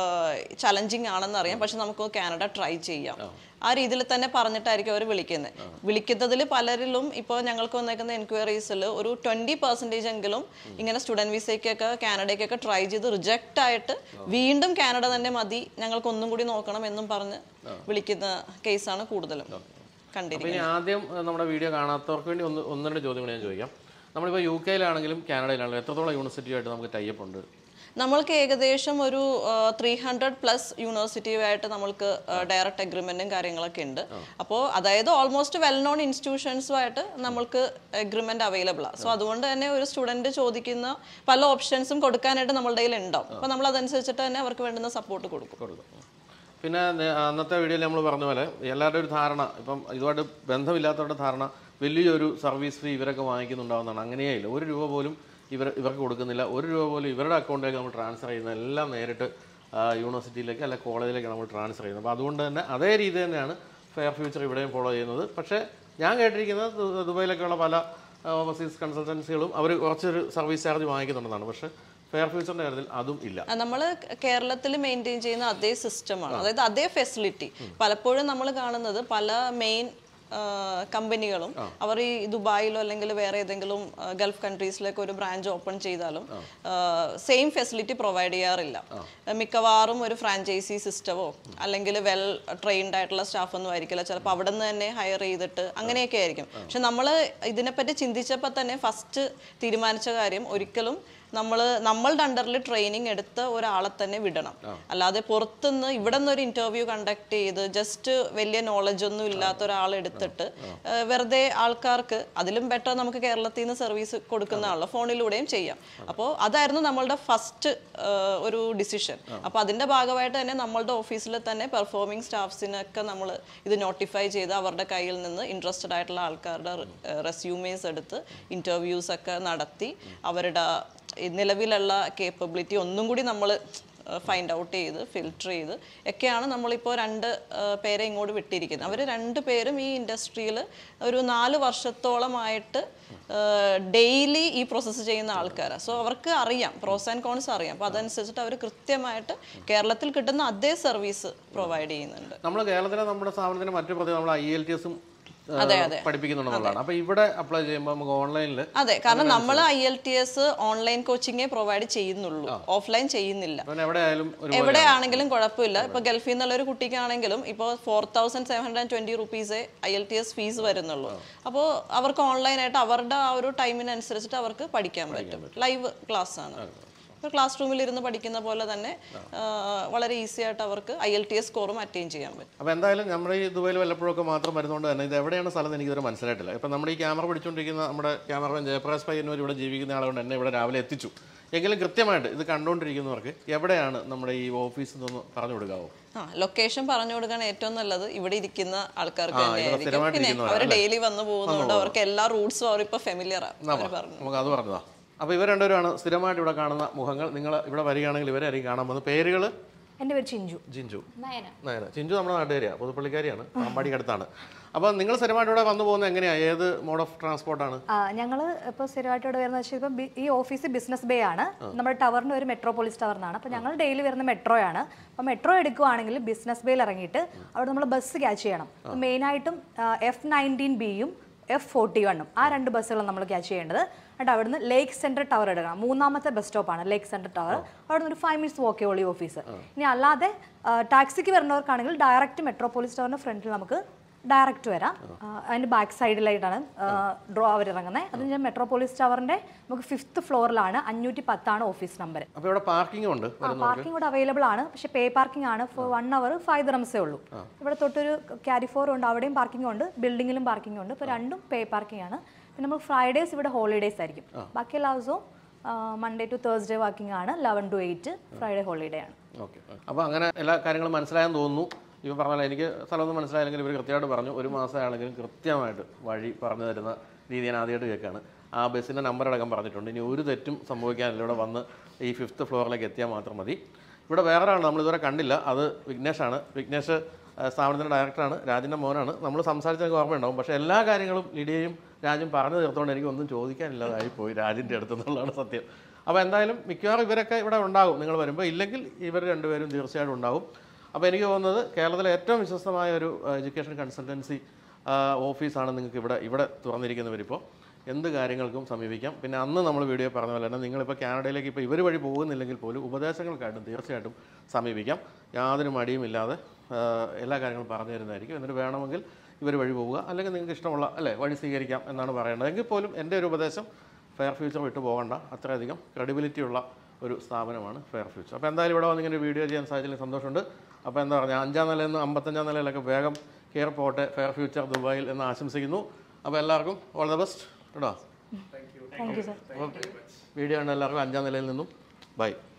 ചലഞ്ചിങ് ആണെന്ന് അറിയാം പക്ഷെ നമുക്ക് കാനഡ ട്രൈ ചെയ്യാം ആ രീതിയിൽ തന്നെ പറഞ്ഞിട്ടായിരിക്കും അവർ വിളിക്കുന്നത് വിളിക്കുന്നതിൽ പലരിലും ഇപ്പോൾ ഞങ്ങൾക്ക് വന്നേക്കുന്ന എൻക്വയറീസിൽ ഒരു ട്വന്റി പെർസെൻറ്റേജ് എങ്കിലും ഇങ്ങനെ സ്റ്റുഡൻറ് വിസയ്ക്കൊക്കെ കാനഡയ്ക്കൊക്കെ ട്രൈ ചെയ്ത് റിജക്റ്റ് ആയിട്ട് വീണ്ടും കാനഡ തന്നെ മതി ഞങ്ങൾക്ക് ഒന്നും കൂടി നോക്കണം എന്നും പറഞ്ഞ് വിളിക്കുന്ന കേസാണ് കൂടുതലും കണ്ടിരിക്കുന്നത് അപ്പോൾ ഇനി ആദ്യം ആ, നമ്മുടെ വീഡിയോ കാണാത്തവർക്ക് വേണ്ടി ഒന്ന് ഒന്ന് രണ്ട് ചോദ്യങ്ങൾ ഞാൻ ചോദിക്കാം നമ്മളിപ്പോൾ യു കെയിലാണെങ്കിലും കാനഡയിലാണെങ്കിലും എത്രത്തോളം യൂണിവേഴ്സിറ്റിയായിട്ട് നമുക്ക് ടൈപ്പ് ഉണ്ട് നമ്മൾക്ക് ഏകദേശം ഒരു ത്രീ ഹൺഡ്രഡ് പ്ലസ് യൂണിവേഴ്സിറ്റിയുമായിട്ട് നമ്മൾക്ക് ഡയറക്റ്റ് അഗ്രിമെന്റും കാര്യങ്ങളൊക്കെ ഉണ്ട് അപ്പോൾ അതായത് ഓൾമോസ്റ്റ് വെൽ നോൺ ഇൻസ്റ്റിറ്റ്യൂഷൻസുമായിട്ട് നമ്മൾക്ക് അഗ്രിമെന്റ് അവൈലബിൾ ആണ് സോ അതുകൊണ്ട് തന്നെ ഒരു സ്റ്റുഡന്റ് ചോദിക്കുന്ന പല ഓപ്ഷൻസും കൊടുക്കാനായിട്ട് നമ്മളുടെ കയ്യിൽ ഉണ്ടാവും അപ്പോൾ നമ്മൾ അതനുസരിച്ചിട്ട് തന്നെ അവർക്ക് വേണ്ടുന്ന സപ്പോർട്ട് കൊടുക്കും കൊടുക്കും പിന്നെ നേ- അന്നത്തെ വീഡിയോയിൽ നമ്മൾ പറഞ്ഞ പോലെ എല്ലാവരുടെ ഒരു ധാരണ ഇപ്പം ഇതുമായിട്ട് ബന്ധമില്ലാത്തവരുടെ ധാരണ വലിയൊരു സർവീസ് ഫീ ഇവരൊക്കെ വാങ്ങിക്കുന്നുണ്ടാവുന്നതാണ് അങ്ങനെയേ ഇല്ല ഒരു രൂപ പോലും ഇവർ ഇവർക്ക് കൊടുക്കുന്നില്ല ഒരു രൂപ പോലും ഇവരുടെ അക്കൗണ്ടിലേക്ക് നമ്മൾ ട്രാൻസ്ഫർ ചെയ്യുന്നത് എല്ലാം നേരിട്ട് ആ, യൂണിവേഴ്സിറ്റിയിലേക്ക് അല്ല കോളേജിലേക്ക് നമ്മൾ ട്രാൻസ്ഫർ ചെയ്യുന്നത് അപ്പോൾ അതുകൊണ്ട് തന്നെ അതേ രീതി തന്നെയാണ് ഫെയർ ഫ്യൂച്ചർ ഇവിടെയും ഫോളോ ചെയ്യുന്നത് പക്ഷേ ഞാൻ കേട്ടിരിക്കുന്നത് ദു- ദുബായിലൊക്കെയുള്ള പല ഓവർസീസ് കൺസൾട്ടൻസികളും അവർ കുറച്ചൊരു സർവീസ് ചാർജ് വാങ്ങിക്കുന്നുണ്ടെന്നാണ് പക്ഷേ ഫെയർ ഫ്യൂച്ചറിൻ്റെ കാര്യത്തിൽ അതും ഇല്ല നമ്മൾ കേരളത്തിൽ മെയിൻറ്റെയിൻ ചെയ്യുന്ന അതേ സിസ്റ്റമാണ് അതായത് അതേ ഫെസിലിറ്റി പലപ്പോഴും നമ്മൾ കാണുന്നത് പല മെയിൻ കമ്പനികളും അവർ ഈ ദുബായിലോ അല്ലെങ്കിൽ വേറെ ഏതെങ്കിലും ആ, ഗൾഫ് കൺട്രീസിലേക്ക് ഒരു ബ്രാഞ്ച് ഓപ്പൺ ചെയ്താലും സെയിം ഫെസിലിറ്റി പ്രൊവൈഡ് ചെയ്യാറില്ല മിക്കവാറും ഒരു ഫ്രാഞ്ചൈസി സിസ്റ്റമോ അല്ലെങ്കിൽ വെൽ ട്രെയിൻഡ് ആയിട്ടുള്ള സ്റ്റാഫ് ഒന്നും ആയിരിക്കില്ല ചിലപ്പോൾ അവിടെ നിന്ന് തന്നെ ഹയർ ചെയ്തിട്ട് അങ്ങനെയൊക്കെ ആയിരിക്കും പക്ഷെ നമ്മൾ ഇതിനെപ്പറ്റി ചിന്തിച്ചപ്പോൾ തന്നെ ഫസ്റ്റ് തീരുമാനിച്ച കാര്യം ഒരിക്കലും നമ്മൾ നമ്മളുടെ അണ്ടറിൽ ട്രെയിനിങ് എടുത്ത ഒരാളെ തന്നെ വിടണം അല്ലാതെ പുറത്തുനിന്ന് ഇവിടെ നിന്ന് ഒരു ഇന്റർവ്യൂ കണ്ടക്ട് ചെയ്ത് ജസ്റ്റ് വലിയ നോളജ് ഒന്നും ഇല്ലാത്ത ഒരാളെ എടുത്തിട്ട് ആ, വെറുതെ ആൾക്കാർക്ക് അതിലും ബെറ്റർ നമുക്ക് കേരളത്തിൽ നിന്ന് സർവീസ് കൊടുക്കുന്നതാണല്ലോ ഫോണിലൂടെയും ചെയ്യാം അപ്പോൾ അതായിരുന്നു നമ്മളുടെ ഫസ്റ്റ് ഒരു ഡിസിഷൻ അപ്പോൾ അതിന്റെ ഭാഗമായിട്ട് തന്നെ നമ്മളുടെ ഓഫീസിൽ തന്നെ പെർഫോമിംഗ് സ്റ്റാഫ്സിനൊക്കെ നമ്മൾ ഇത് നോട്ടിഫൈ ചെയ്ത് അവരുടെ കയ്യിൽ നിന്ന് ഇൻട്രസ്റ്റഡ് ആയിട്ടുള്ള ആൾക്കാരുടെ റെസ്യൂമേസ് എടുത്ത് ഇന്റർവ്യൂസ് ഒക്കെ നടത്തി അവരുടെ ഈ നിലവിലുള്ള കേപ്പബിലിറ്റി ഒന്നും കൂടി നമ്മൾ ഫൈൻഡ് ഔട്ട് ചെയ്ത് ഫിൽട്ടർ ചെയ്ത് ഒക്കെയാണ് നമ്മളിപ്പോൾ രണ്ട് ആ, പേരെ ഇങ്ങോട്ട് വിട്ടിരിക്കുന്നത് അവർ രണ്ട് പേരും ഈ ഇൻഡസ്ട്രിയിൽ ഒരു നാല് വർഷത്തോളമായിട്ട് ഡെയിലി ഈ പ്രോസസ്സ് ചെയ്യുന്ന ആൾക്കാരാണ് സോ അവർക്ക് അറിയാം പ്രോസ് ആൻഡ് കോൺസ് അറിയാം അപ്പോൾ അതനുസരിച്ചിട്ട് അവർ കൃത്യമായിട്ട് കേരളത്തിൽ കിട്ടുന്ന അതേ സർവീസ് പ്രൊവൈഡ് ചെയ്യുന്നുണ്ട് നമ്മൾ കേരളത്തിലെ നമ്മുടെ സ്ഥാപനത്തിന് മറ്റു പ്രതി നമ്മൾ ഐ എൽ ടി എസും അതെ, അതെ. പഠിപ്പിക്കുന്നുണ്ടെന്നുള്ളതാണ് അപ്പോൾ ഇവിടെ അപ്ലൈ ചെയ്യുമ്പോൾ നമുക്ക് ഓൺലൈനിൽ അതെ കാരണം നമ്മൾ I L T S online കോച്ചിങ്ങേ പ്രൊവൈഡ് ചെയ്യുന്നുള്ളൂ ഓഫ്ലൈൻ ചെയ്യുന്നില്ല അവൻ എവിടെ ആയാലും ഒരു എവിടെയാണെങ്കിലും കുഴപ്പമില്ല ഇപ്പൊ ഗൾഫിൽ നിന്നുള്ള ഒരു കുട്ടിക്കാണെങ്കിലും ഇപ്പോൾ four thousand seven hundred twenty റുപ്പീസേ I L T S fees വരുന്നുള്ളൂ അപ്പോൾ അവർക്ക് ഓൺലൈനായിട്ട് അവരുടെ ആ ഒരു ടൈമിനനുസരിച്ചിട്ട് അവർക്ക് പഠിക്കാൻ പറ്റും ലൈവ് ക്ലാസ് ആണ് ഇപ്പോൾ ക്ലാസ് റൂമിൽ ഇരുന്ന് പഠിക്കുന്ന പോലെ തന്നെ ആ, വളരെ ഈസി ആയിട്ട് അവർക്ക് ഐ എൽ ടി എസ് സ്കോറും അറ്റൈൻ ചെയ്യാൻ പറ്റും അപ്പോൾ എന്തായാലും നമ്മുടെ ഈ ദുബൈയിൽ വല്ലപ്പോഴൊക്കെ മാത്രം വരുന്നതുകൊണ്ട് തന്നെ ഇത് എവിടെയാണ് സ്ഥലം എന്ന് എനിക്കിതുവരെ മനസ്സിലായിട്ടില്ല ഇപ്പം നമ്മുടെ ഈ ക്യാമറ പിടിച്ചുകൊണ്ടിരിക്കുന്ന നമ്മുടെ ക്യാമറമാൻ ജയപ്രകാശ് പയ്യന്നൂർ ഇവിടെ ജീവിക്കുന്ന ആളുകൊണ്ട് എന്നെ ഇവിടെ രാവിലെ എത്തിച്ചു എങ്കിലും കൃത്യമായിട്ട് ഇത് കണ്ടുകൊണ്ടിരിക്കുന്നവർക്ക് എവിടെയാണ് നമ്മുടെ ഈ ഓഫീസ് എന്നൊന്ന് പറഞ്ഞു കൊടുക്കാവോ ആ ലൊക്കേഷൻ പറഞ്ഞു കൊടുക്കാൻ ഏറ്റവും നല്ലത് ഇവിടെ ഇരിക്കുന്ന ആൾക്കാർക്ക് ആ, ഇവിടെ തന്നെയായിരിക്കും സ്ഥിരമായിട്ട് പിന്നെ ഇരിക്കുന്നവരാ, അവർ ഡെയിലി വന്നു പോകുന്നതുകൊണ്ട് അവർക്ക് എല്ലാ റൂട്ട്സും അവരിപ്പോൾ ഫെമിലിയറാണ് അവർ പറഞ്ഞു നമുക്ക് അത് പറഞ്ഞതാ അപ്പോൾ ഇവർ രണ്ടുപേരുമാണ് സ്ഥിരമായിട്ട് ഇവിടെ കാണുന്ന മുഖങ്ങൾ നിങ്ങൾ ഇവിടെ വരികയാണെങ്കിൽ ഇവരായിരിക്കും കാണാൻ പോകുന്നത് പേരുകൾ എൻ്റെ പേര് ചിഞ്ചു ജിഞ്ചു നയന നയന ചിഞ്ചു നമ്മുടെ നാട്ടുകാരിയാണ് പുതുപ്പള്ളിക്കാരിയാണ് പാമ്പാടിക്ക് അടുത്താണ് അപ്പോൾ നിങ്ങൾ സ്ഥിരമായിട്ട് ഇവിടെ വന്നു പോകുന്നത് എങ്ങനെയാണ് ഏത് മോഡ് ഓഫ് ട്രാൻസ്പോർട്ടാണ് ഞങ്ങൾ ഇപ്പോൾ സ്ഥിരമായിട്ട് ഇവിടെ വരുന്ന വെച്ചാൽ ഇപ്പം ബി- ഈ ഓഫീസ് ബിസിനസ് ബേ ആണ് നമ്മുടെ ടവറിന് ഒരു മെട്രോപോളിസ് ടവറിനാണ് അപ്പോൾ ഞങ്ങൾ ഡെയിലി വരുന്ന മെട്രോയാണ് അപ്പോൾ മെട്രോ എടുക്കുവാണെങ്കിൽ ബിസിനസ് ബേയിൽ ഇറങ്ങിയിട്ട് അവിടെ നമ്മൾ ബസ് ക്യാച്ച് ചെയ്യണം മെയിനായിട്ടും എഫ് നയൻറ്റീൻ ബിയും എഫ് ഫോർട്ടി വണ്ണും ആ രണ്ട് ബസ്സുകളാണ് നമ്മൾ ക്യാച്ച് ചെയ്യേണ്ടത് എന്നിട്ട് അവിടുന്ന് ലേക്ക് സെൻറ്റർ ടവർ എടുക്കണം മൂന്നാമത്തെ ബസ് സ്റ്റോപ്പാണ് ലേക്ക് സെൻറ്റർ ടവർ അവിടെ നിന്ന് ഒരു ഫൈവ് മിനിറ്റ്സ് വോക്കേ ഉള്ളൂ ഈ ഓഫീസ് ഇനി അല്ലാതെ ടാക്സിക്ക് വരുന്നവർക്കാണെങ്കിൽ ഡയറക്റ്റ് മെട്രോപോളിസ് ടവറിൻ്റെ ഫ്രണ്ടിൽ നമുക്ക് ഡയറക്റ്റ് വരാം ആ, അതിന്റെ ബാക്ക് സൈഡിലായിട്ടാണ് ഡ്രോ അവർ ഇറങ്ങുന്നത് അത് ഞാൻ മെട്രോപോളിസ് ടവറിന്റെ നമുക്ക് ഫിഫ്ത്ത് ഫ്ലോറിലാണ് അഞ്ഞൂറ്റി പത്താണ് ഓഫീസ് നമ്പർ അപ്പോൾ ഇവിടെ പാർക്കിംഗ് ഉണ്ട് പാർക്കിംഗ് കൂടെ അവൈലബിൾ ആണ് പക്ഷേ പേ പാർക്കിംഗ് ആണ് ഫോർ വൺ അവർ ഫൈവ് ദിറംസേ ഉള്ളൂ ഇവിടെ തൊട്ടൊരു ക്യാരി ഫോർ ഉണ്ട് അവിടെയും പാർക്കിംഗ് ഉണ്ട് ബിൽഡിങ്ങിലും പാർക്കിംഗ് ഉണ്ട് ഇപ്പോൾ രണ്ടും പേ പാർക്കിംഗ് ആണ് പിന്നെ നമ്മൾ ഫ്രൈഡേസ് ഇവിടെ ഹോളിഡേസ് ആയിരിക്കും ബാക്കി എല്ലാ ദിവസവും മൺഡേ ടു തേഴ്സ്ഡേ വർക്കിംഗ് ആണ് eleven to eight Friday holiday ആണ് ഓക്കെ അപ്പോൾ അങ്ങനെ എല്ലാ കാര്യങ്ങളും മനസ്സിലായെന്ന് തോന്നുന്നു ഇവ പറഞ്ഞാൽ എനിക്ക് സ്ഥലമൊന്നും മനസ്സിലായില്ലെങ്കിൽ ഇവർ കൃത്യമായിട്ട് പറഞ്ഞു ഒരു മാസമാണെങ്കിലും കൃത്യമായിട്ട് വഴി പറഞ്ഞു തരുന്ന രീതി ഞാൻ ആദ്യമായിട്ട് കേൾക്കുകയാണ് ആ ബസ്സിൻ്റെ നമ്പർ അടക്കം പറഞ്ഞിട്ടുണ്ട് ഇനി ഒരു തെറ്റും സംഭവിക്കാനില്ല ഇവിടെ വന്ന് ഈ ഫിഫ്ത്ത് ഫ്ലോറിലേക്ക് എത്തിയാൽ മാത്രം മതി ഇവിടെ വേറെ ഒരാളാണ് നമ്മൾ ഇതുവരെ കണ്ടില്ല അത് വിഘ്നേഷാണ് വിഘ്നേഷ് ആ, സ്ഥാപനത്തിൻ്റെ ഡയറക്ടറാണ് രാജിൻ്റെ മോനാണ് നമ്മൾ സംസാരിച്ചതൊക്കെ ഓർമ്മയുണ്ടാവും പക്ഷേ എല്ലാ കാര്യങ്ങളും ലിഡിയയും രാജും പറഞ്ഞു തീർത്തുകൊണ്ട് എനിക്ക് ഒന്നും ചോദിക്കാനില്ലാതായി പോയി രാജിൻ്റെ അടുത്ത് എന്നുള്ളതാണ് സത്യം അപ്പോൾ എന്തായാലും മിക്കവാറും ഇവരൊക്കെ ഇവിടെ ഉണ്ടാകും നിങ്ങൾ വരുമ്പോൾ ഇല്ലെങ്കിൽ ഇവർ രണ്ടുപേരും തീർച്ചയായിട്ടും ഉണ്ടാകും അപ്പോൾ എനിക്ക് തോന്നുന്നത് കേരളത്തിലെ ഏറ്റവും വിശ്വസ്തമായ ഒരു എഡ്യൂക്കേഷൻ കൺസൾട്ടൻസി ഓഫീസാണ് നിങ്ങൾക്ക് ഇവിടെ ഇവിടെ തുറന്നിരിക്കുന്നവരിപ്പോൾ എന്ത് കാര്യങ്ങൾക്കും സമീപിക്കാം പിന്നെ അന്ന് നമ്മൾ വീഡിയോ പറഞ്ഞ പോലെ തന്നെ നിങ്ങളിപ്പോൾ കാനഡയിലേക്ക് ഇപ്പോൾ ഇവർ വഴി പോകുന്നില്ലെങ്കിൽ പോലും ഉപദേശങ്ങൾക്കായിട്ടും തീർച്ചയായിട്ടും സമീപിക്കാം യാതൊരു മടിയുമില്ലാതെ ആ, എല്ലാ കാര്യങ്ങളും പറഞ്ഞു തരുന്നതായിരിക്കും എന്നിട്ട് വേണമെങ്കിൽ ഇവർ വഴി പോവുക അല്ലെങ്കിൽ നിങ്ങൾക്ക് ഇഷ്ടമുള്ള അല്ലേ വഴി സ്വീകരിക്കാം എന്നാണ് പറയേണ്ടത് എങ്കിൽ പോലും എൻ്റെ ഒരു ഉപദേശം ഫെയർ ഫ്യൂച്ചർ വിട്ടു പോകണ്ട അത്രയധികം ക്രെഡിബിലിറ്റി ഉള്ള ഒരു സ്ഥാപനമാണ് ഫെയർ ഫ്യൂച്ചർ അപ്പോൾ എന്തായാലും ഇവിടെ വന്നിങ്ങനെ ഒരു വീഡിയോ ചെയ്യാൻ സാധിച്ചതിൽ സന്തോഷമുണ്ട് അപ്പോൾ എന്താ പറയുക അഞ്ചാം നിലയിൽ നിന്ന് അമ്പത്തഞ്ചാം നിലയിലൊക്കെ വേഗം കെയർ പോട്ടെ ഫെയർ ഫ്യൂച്ചർ ദുബായിൽ എന്ന് ആശംസിക്കുന്നു അപ്പോൾ എല്ലാവർക്കും ഓൾ ദ ബെസ്റ്റ് കേട്ടോ താങ്ക് യു സർ അപ്പോൾ വീഡിയോ ആണ് എല്ലാവർക്കും അഞ്ചാം നിലയിൽ നിന്നും ബൈ